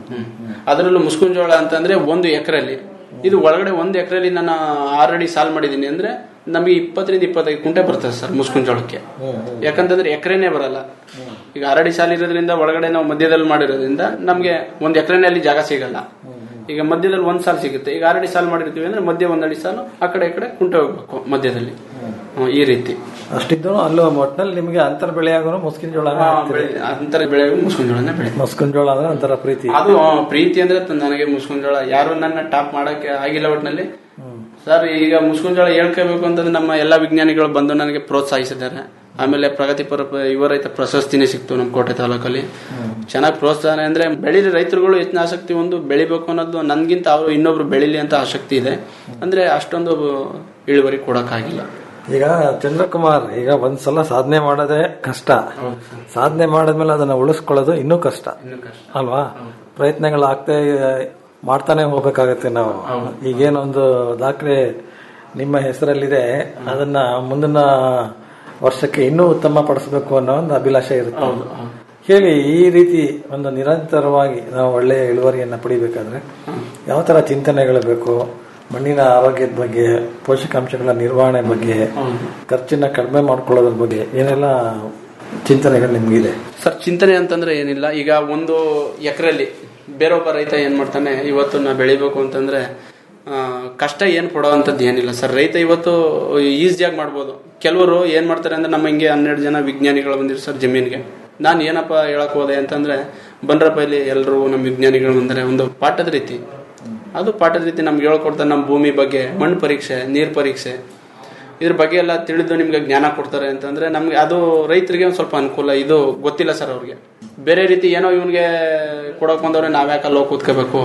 ಅದರಲ್ಲೂ ಮುಸ್ಕಿನ ಜೋಳ ಅಂತಂದ್ರೆ ಒಂದು ಎಕರೆಲಿ ಇದು ಒಳಗಡೆ ಒಂದು ಎಕರೆಲಿ ನಾನು ಆಲ್ರೆಡಿ ಸಾಲ್ ಮಾಡಿದ್ದೀನಿ ಅಂದ್ರೆ ನಮಗೆ ಇಪ್ಪತ್ತರಿಂದ ಇಪ್ಪತ್ತೈದು ಕುಂಟೆ ಬರ್ತದೆ ಸರ್ ಮುಸ್ಕಿನ ಜೋಳಕ್ಕೆ ಯಾಕಂತಂದ್ರೆ ಎಕರೆನೇ ಬರಲ್ಲ ಈಗ ಆರಡಿ ಸಾಲ್ ಇರೋದ್ರಿಂದ ಒಳಗಡೆ ನಾವು ಮಧ್ಯದಲ್ಲಿ ಮಾಡಿರೋದ್ರಿಂದ ನಮಗೆ ಒಂದು ಎಕರೆನಲ್ಲಿ ಜಾಗ ಸಿಗಲ್ಲ ಈಗ ಮಧ್ಯದಲ್ಲಿ ಒಂದ್ ಸಾಲ್ ಸಿಗುತ್ತೆ ಈಗ ಆರಡಿ ಸಾಲ್ ಮಾಡಿರ್ತೀವಿ ಅಂದ್ರೆ ಮಧ್ಯ ಒಂದಡಿ ಸಾಲು ಆ ಕಡೆ ಈ ಕಡೆ ಕುಂಟೆ ಹೋಗ್ಬೇಕು ಮಧ್ಯದಲ್ಲಿ ಹ್ಮ್, ಈ ರೀತಿ ಅಷ್ಟಿದ್ದು ಅಲ್ಲೂ ಒಟ್ನಲ್ಲಿ ನಿಮಗೆ ಅಂತರ ಬೆಳೆಯಾಗೂ ಮುಸ್ಕಿನ ಜೋಳ ಆ, ಬೆಳೆ- ಅಂತರ ಬೆಳೆ ಮುಸ್ಕಿನ ಜೋಳನೇ ಬೆಳೆ ಮುಸ್ಕಿನ ಜೋಳ ಅಂದ್ರೆ ಒಂಥರ ಪ್ರೀತಿ ಅದು ಆ, ಪ್ರೀತಿ ಅಂದ್ರೆ ತ- ನನಗೆ ಮುಸ್ಕುನ್ ಜೋಳ ಯಾರು ನನ್ನ ಟಾಪ್ ಮಾಡಕ್ಕೆ ಆಗಿಲ್ಲ ಒಟ್ಟಿನಲ್ಲಿ ಸರ್ ಈಗ ಮುಸ್ಕುನ್ ಜೋಳ ಹೇಳ್ಕೋಬೇಕು ಅಂತಂದ್ರೆ ನಮ್ಮ ಎಲ್ಲಾ ವಿಜ್ಞಾನಿಗಳು ಬಂದು ನನಗೆ ಪ್ರೋತ್ಸಾಹಿಸಿದ್ದಾರೆ ಆಮೇಲೆ ಪ್ರಗತಿಪರ ಪ- ಯುವ ರೈತ ಪ್ರಶಸ್ತಿನೇ ಸಿಕ್ತು ನಮ್ಮ ಕೋಟೆ ತಾಲೂಕಲ್ಲಿ ಚೆನ್ನಾಗಿ ಪ್ರೋತ್ಸಾಹ ಅಂದ್ರೆ ಬೆಳೀಲಿ ರೈತರುಗಳು ಹೆಚ್ಚಿನ ಆಸಕ್ತಿ ಒಂದು ಬೆಳಿಬೇಕು ಅನ್ನೋದು ನನ್ಗಿಂತ ಅವರು ಇನ್ನೊಬ್ರು ಬೆಳಿಲಿ ಅಂತ ಆಸಕ್ತಿ ಇದೆ ಅಂದ್ರೆ ಅಷ್ಟೊಂದು ಇಳುವರಿ ಕೊಡಕ್ಕಾಗಿಲ್ಲ ಈಗ ಚಂದ್ರಕುಮಾರ್ ಈಗ ಒಂದ್ಸಲ ಸಾಧನೆ ಮಾಡೋದೇ ಕಷ್ಟ ಸಾಧನೆ ಮಾಡಿದ್ಮೇಲೆ ಅದನ್ನ ಉಳಿಸ್ಕೊಳ್ಳೋದು ಇನ್ನೂ ಕಷ್ಟ ಅಲ್ವಾ ಪ್ರಯತ್ನಗಳಾಗ್ತೇ ಮಾಡ್ತಾನೆ ಹೋಗ್ಬೇಕಾಗತ್ತೆ ನಾವು ಈಗೇನೊಂದು ದಾಖಲೆ ನಿಮ್ಮ ಹೆಸರಲ್ಲಿದೆ ಅದನ್ನ ಮುಂದಿನ ವರ್ಷಕ್ಕೆ ಇನ್ನೂ ಉತ್ತಮ ಪಡಿಸಬೇಕು ಅನ್ನೋ ಒಂದು ಅಭಿಲಾಷೆ ಇರುತ್ತೆ ಹೇಳಿ ಈ ರೀತಿ ಒಂದು ನಿರಂತರವಾಗಿ ನಾವು ಒಳ್ಳೆಯ ಇಳುವರಿಯನ್ನ ಪಡಿಬೇಕಾದ್ರೆ ಯಾವ ತರ ಚಿಂತನೆಗಳು ಬೇಕು ಮಣ್ಣಿನ ಆರೋಗ್ಯದ ಬಗ್ಗೆ ಪೋಷಕಾಂಶಗಳ ನಿರ್ವಹಣೆ ಬಗ್ಗೆ ಖರ್ಚನ್ನ ಕಡಿಮೆ ಮಾಡ್ಕೊಳ್ಳೋದ್ರ ಬಗ್ಗೆ ಏನೆಲ್ಲ ಚಿಂತನೆಗಳು ನಿಮ್ಗಿದೆ ಸರ್ ಚಿಂತನೆ ಅಂತಂದ್ರೆ ಏನಿಲ್ಲ ಈಗ ಒಂದು ಎಕರೆಲಿ ಬೇರೊಬ್ಬ ರೈತ ಏನ್ ಮಾಡ್ತಾನೆ ಇವತ್ತು ನಾ ಬೆಳಿಬೇಕು ಅಂತಂದ್ರೆ ಆ, ಕಷ್ಟ ಏನ್ ಪಡೋವಂಥದ್ದು ಏನಿಲ್ಲ ಸರ್ ರೈತ ಇವತ್ತು ಈಸಿಯಾಗಿ ಮಾಡ್ಬೋದು ಕೆಲವರು ಏನ್ ಮಾಡ್ತಾರೆ ಅಂದ್ರೆ ನಮ್ಮ ಹಿಂಗೆ ಹನ್ನೆರಡು ಜನ ವಿಜ್ಞಾನಿಗಳು ಬಂದಿರು ಸರ್ ಜಮೀನಿಗೆ ನಾನು ಏನಪ್ಪ ಹೇಳಕ್ ಹೋದೆ ಅಂತಂದ್ರೆ ಬಂದ್ರಪ್ಪ ಇಲ್ಲಿ ಎಲ್ಲರೂ ನಮ್ಮ ವಿಜ್ಞಾನಿಗಳು ಬಂದರೆ ಒಂದು ಪಾಠದ ರೀತಿ ಅದು ಪಾಠದ ರೀತಿ ನಮ್ಗೆ ಹೇಳ್ಕೊಡ್ತಾರೆ ನಮ್ಮ ಭೂಮಿ ಬಗ್ಗೆ ಮಣ್ಣು ಪರೀಕ್ಷೆ ನೀರು ಪರೀಕ್ಷೆ ಇದ್ರ ಬಗ್ಗೆ ಎಲ್ಲ ತಿಳಿದು ನಿಮ್ಗೆ ಜ್ಞಾನ ಕೊಡ್ತಾರೆ ಅಂತಂದ್ರೆ ನಮ್ಗೆ ಅದು ರೈತರಿಗೆ ಒಂದು ಸ್ವಲ್ಪ ಅನುಕೂಲ ಇದು ಗೊತ್ತಿಲ್ಲ ಸರ್ ಅವ್ರಿಗೆ ಬೇರೆ ರೀತಿ ಏನೋ ಇವನ್ಗೆ ಕೊಡಕ್ ಬಂದವ್ರೆ ನಾವ್ಯಾಕೆ ಅಲ್ಲಿ ಹೋಗಿ ಕೂತ್ಕೋಬೇಕು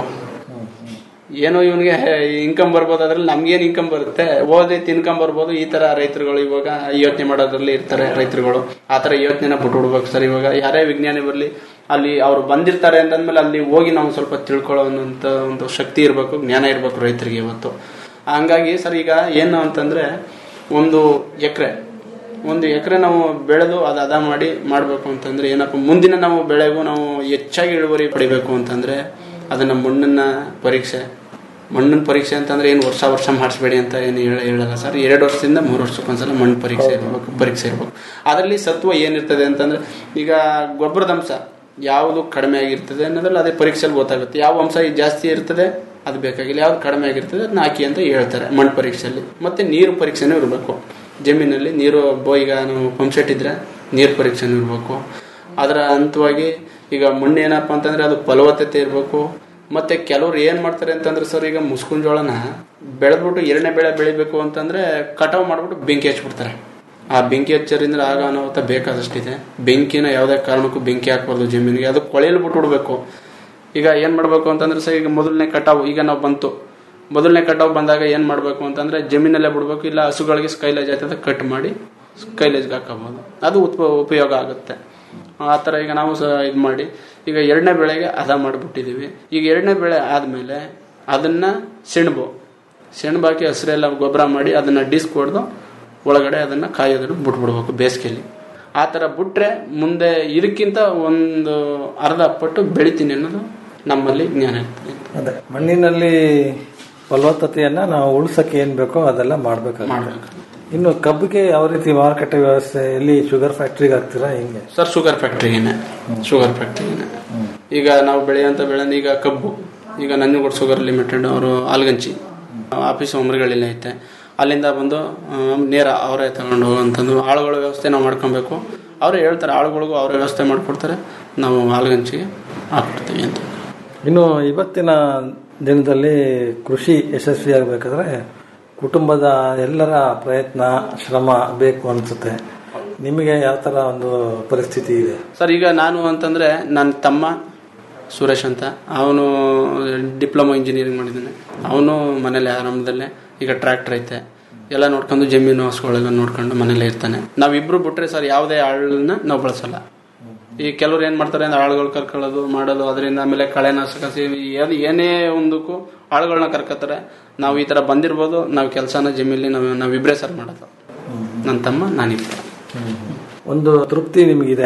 ಏನೋ ಇವನ್ಗೆ ಇನ್ಕಮ್ ಬರ್ಬೋದು ಅದ್ರಲ್ಲಿ ನಮ್ಗೇನ್ ಇನ್ಕಮ್ ಬರುತ್ತೆ ಓದಿ ಇನ್ಕಮ್ ಬರ್ಬೋದು ಈ ತರ ರೈತರುಗಳು ಇವಾಗ ಯೋಚನೆ ಮಾಡೋದ್ರಲ್ಲಿ ಇರ್ತಾರೆ ರೈತರುಗಳು ಆ ತರ ಯೋಚನೆನ ಬಿಟ್ಬಿಡ್ಬೇಕು ಸರ್ ಇವಾಗ ಯಾರೇ ವಿಜ್ಞಾನಿ ಬರ್ಲಿ ಅಲ್ಲಿ ಅವ್ರು ಬಂದಿರ್ತಾರೆ ಅಂತಂದ್ಮೇಲೆ ಅಲ್ಲಿ ಹೋಗಿ ನಾವು ಸ್ವಲ್ಪ ತಿಳ್ಕೊಳ್ಳೋ ಅನ್ನೋಂಥ ಒಂದು ಶಕ್ತಿ ಇರಬೇಕು ಜ್ಞಾನ ಇರಬೇಕು ರೈತರಿಗೆ ಇವತ್ತು ಹಂಗಾಗಿ ಸರ್ ಈಗ ಏನು ಅಂತಂದ್ರೆ ಒಂದು ಎಕರೆ ಒಂದು ಎಕರೆ ನಾವು ಬೆಳೆದು ಅದು ಅದ ಮಾಡಿ ಮಾಡಬೇಕು ಅಂತಂದ್ರೆ ಏನಪ್ಪ ಮುಂದಿನ ನಾವು ಬೆಳೆಗೂ ನಾವು ಹೆಚ್ಚಾಗಿ ಇಳುವರಿ ಪಡಿಬೇಕು ಅಂತಂದ್ರೆ ಅದನ್ನ ಮಣ್ಣನ್ನ ಪರೀಕ್ಷೆ ಮಣ್ಣಿನ ಪರೀಕ್ಷೆ ಅಂತಂದ್ರೆ ಏನು ವರ್ಷ ವರ್ಷ ಮಾಡಿಸ್ಬೇಡಿ ಅಂತ ಏನು ಹೇಳ ಹೇಳಲ್ಲ ಸರ್ ಎರಡು ವರ್ಷದಿಂದ ಮೂರು ವರ್ಷಕ್ಕೊಂದ್ಸಲ ಮಣ್ಣು ಪರೀಕ್ಷೆ ಇರಬೇಕು ಪರೀಕ್ಷೆ ಇರಬೇಕು ಅದರಲ್ಲಿ ಸತ್ವ ಏನಿರ್ತದೆ ಅಂತಂದ್ರೆ ಈಗ ಗೊಬ್ಬರದ ಅಂಶ ಯಾವುದು ಕಡಿಮೆ ಆಗಿರ್ತದೆ ಅನ್ನೋದ್ರಲ್ಲಿ ಅದೇ ಪರೀಕ್ಷೆಯಲ್ಲಿ ಗೊತ್ತಾಗುತ್ತೆ ಯಾವ ಅಂಶ ಜಾಸ್ತಿ ಇರ್ತದೆ ಅದು ಬೇಕಾಗಿಲ್ಲ ಯಾವ್ದು ಕಡಿಮೆ ಆಗಿರ್ತದೆ ಅದನ್ನ ಹಾಕಿ ಅಂತ ಹೇಳ್ತಾರೆ ಮಣ್ಣು ಪರೀಕ್ಷೆಯಲ್ಲಿ ಮತ್ತೆ ನೀರು ಪರೀಕ್ಷೆನೂ ಇರಬೇಕು ಜಮೀನಲ್ಲಿ ನೀರು ಬೋ ಈಗ ನಾವು ಪಂಪ್ ಸೆಟ್ ಇದ್ರೆ ನೀರು ಪರೀಕ್ಷೆನೂ ಇರಬೇಕು ಅದರ ಹಂತವಾಗಿ ಈಗ ಮಣ್ಣು ಏನಪ್ಪ ಅಂತಂದ್ರೆ ಅದು ಫಲವತ್ತತೆ ಇರಬೇಕು ಮತ್ತೆ ಕೆಲವ್ರು ಏನ್ ಮಾಡ್ತಾರೆ ಅಂತಂದ್ರೆ ಸರ್ ಈಗ ಮುಸ್ಕುನ್ ಜೋಳನ ಬೆಳೆದ್ಬಿಟ್ಟು ಎರಡನೇ ಬೆಳೆ ಬೆಳಿಬೇಕು ಅಂತಂದ್ರೆ ಕಟಾವ್ ಮಾಡ್ಬಿಟ್ಟು ಬೆಂಕಿ ಹಚ್ಬಿಡ್ತಾರೆ ಆ ಬೆಂಕಿ ಹಚ್ಚೋದ್ರಿಂದ ಆಗ ಅನಾಹುತ ಬೇಕಾದಷ್ಟಿದೆ ಬೆಂಕಿನ ಯಾವುದೇ ಕಾರಣಕ್ಕೂ ಬೆಂಕಿ ಹಾಕ್ಬಾರ್ದು ಜಮೀನಿಗೆ ಅದು ಕೊಳೆಯಲ್ಲಿ ಬಿಟ್ಬಿಡ್ಬೇಕು ಈಗ ಏನ್ ಮಾಡ್ಬೇಕು ಅಂತಂದ್ರೆ ಸರ್ ಈಗ ಮೊದಲನೇ ಕಟಾವು ಈಗ ನಾವು ಬಂತು ಮೊದಲನೇ ಕಟಾವು ಬಂದಾಗ ಏನ್ ಮಾಡ್ಬೇಕು ಅಂತಂದ್ರೆ ಜಮೀನಲ್ಲೇ ಬಿಡ್ಬೇಕು ಇಲ್ಲ ಹಸುಗಳಿಗೆ ಸ್ಕೈಲೇಜ್ ಆಯ್ತದ ಕಟ್ ಮಾಡಿ ಸ್ಕೈಲೇಜ್ಗೆ ಹಾಕಬಹುದು ಅದು ಉತ್ಪ ಉಪಯೋಗ ಆಗುತ್ತೆ ಆ ಥರ ಈಗ ನಾವು ಸಹ ಇದು ಮಾಡಿ ಈಗ ಎರಡನೇ ಬೆಳೆಗೆ ಅದ ಮಾಡಿಬಿಟ್ಟಿದ್ದೀವಿ ಈಗ ಎರಡನೇ ಬೆಳೆ ಆದಮೇಲೆ ಅದನ್ನ ಸೆಣಬು ಸೆಣಬು ಹಾಕಿ ಹಸಿರೆಲ್ಲ ಗೊಬ್ಬರ ಮಾಡಿ ಅದನ್ನ ಡಿಸ್ಕ್ ಹೊಡೆದು ಒಳಗಡೆ ಅದನ್ನ ಕಾಯೋದನ್ನು ಬಿಟ್ಬಿಡ್ಬೇಕು ಬೇಸಿಗೆಯಲ್ಲಿ ಆ ಥರ ಬಿಟ್ರೆ ಮುಂದೆ ಇದಕ್ಕಿಂತ ಒಂದು ಅರ್ಧ ಪಟ್ಟು ಬೆಳಿತೀನಿ ಅನ್ನೋದು ನಮ್ಮಲ್ಲಿ ಜ್ಞಾನ ಇರ್ತದೆ ಅದೇ ಮಣ್ಣಿನಲ್ಲಿ ಫಲವತ್ತತೆಯನ್ನ ನಾವು ಉಳಿಸಕ್ಕೆ ಏನ್ ಬೇಕೋ ಅದೆಲ್ಲ ಮಾಡ್ಬೇಕಾಗುತ್ತೆ ಮಾಡ್ಬೇಕು ಇನ್ನು ಕಬ್ಬಿಗೆ ಯಾವ ರೀತಿ ಮಾರುಕಟ್ಟೆ ವ್ಯವಸ್ಥೆ ಎಲ್ಲಿ ಶುಗರ್ ಫ್ಯಾಕ್ಟ್ರಿಗೆ ಹಾಕ್ತೀರಾ ಹೆಂಗೆ ಸರ್ ಶುಗರ್ ಫ್ಯಾಕ್ಟ್ರಿಗೇನೆ ಶುಗರ್ ಫ್ಯಾಕ್ಟ್ರಿಗೇನೆ ಈಗ ನಾವು ಬೆಳೆಯುವಂತ ಬೆಳೆ ಈಗ ಕಬ್ಬು ಈಗ ನಂಜನಗೂಡು ಶುಗರ್ ಲಿಮಿಟೆಡ್ ಅವರು ಆಲ್ಗಂಚಿ ಆಫೀಸ್ ಒಮ್ರಿಗಳಿಲ್ಲ ಐತೆ ಅಲ್ಲಿಂದ ಬಂದು ಆ, ನೇರ ಅವರೇ ತಗೊಂಡು ಹೋಗುವಂಥದ್ದು ಆಳುಗಳ ವ್ಯವಸ್ಥೆ ನಾವು ಮಾಡ್ಕೊಬೇಕು ಅವರೇ ಹೇಳ್ತಾರೆ ಆಳುಗಳಿಗೂ ಅವರೇ ವ್ಯವಸ್ಥೆ ಮಾಡಿಕೊಡ್ತಾರೆ ನಾವು ಆಲ್ಗಂಚಿಗೆ ಹಾಕ್ಬಿಡ್ತೀವಿ ಅಂತ ಇನ್ನು ಇವತ್ತಿನ ದಿನದಲ್ಲಿ ಕೃಷಿ ಯಶಸ್ವಿಯಾಗಬೇಕಾದ್ರೆ ಕುಟುಂಬದ ಎಲ್ಲರ ಪ್ರಯತ್ನ ಶ್ರಮ ಬೇಕು ಅನ್ಸುತ್ತೆ ನಿಮಗೆ ಯಾವ ತರ ಒಂದು ಪರಿಸ್ಥಿತಿ ಇದೆ ಸರ್ ಈಗ ನಾನು ಅಂತಂದ್ರೆ ನನ್ನ ತಮ್ಮ ಸುರೇಶ್ ಅಂತ ಅವನು ಡಿಪ್ಲೊಮಾ ಇಂಜಿನಿಯರಿಂಗ್ ಮಾಡಿದ್ದಾನೆ ಅವನು ಮನೇಲಿ ಆರಂಭದಲ್ಲೇ ಈಗ ಟ್ರ್ಯಾಕ್ಟರ್ ಐತೆ ಎಲ್ಲ ನೋಡ್ಕೊಂಡು ಜಮೀನು ಹಸುಗಳೆಲ್ಲ ನೋಡ್ಕೊಂಡು ಮನೇಲೆ ಇರ್ತಾನೆ ನಾವಿಬ್ರು ಬಿಟ್ರೆ ಸರ್ ಯಾವುದೇ ಆಳನ್ನ ನಾವು ಬಳಸಲ್ಲ ಈ ಕೆಲವ್ರು ಏನ್ ಮಾಡ್ತಾರೆ ಅಂದ್ರೆ ಆಳುಗಳು ಕರ್ಕೊಳ್ಳೋದು ಮಾಡೋದು ಅದರಿಂದ ಆಮೇಲೆ ಕಳೆನಾಶಕ ಸೇವಿ ಏನ್- ಏನೇ ಒಂದಕ್ಕೂ ಆಳುಗಳನ್ನ ಕರ್ಕೊತಾರೆ ನಾವು ಈ ತರ ಬಂದಿರ್ಬೋದು ನಾವು ಕೆಲಸನ ಜಮೀಲಿ ನಾವು ನಾವಿಬ್ರೇ ಸರ್ ಮಾಡೋದು ನನ್ನ ತಮ್ಮ ನಾನಿಬ್ರೆ ಒಂದು ತೃಪ್ತಿ ನಿಮಗಿದೆ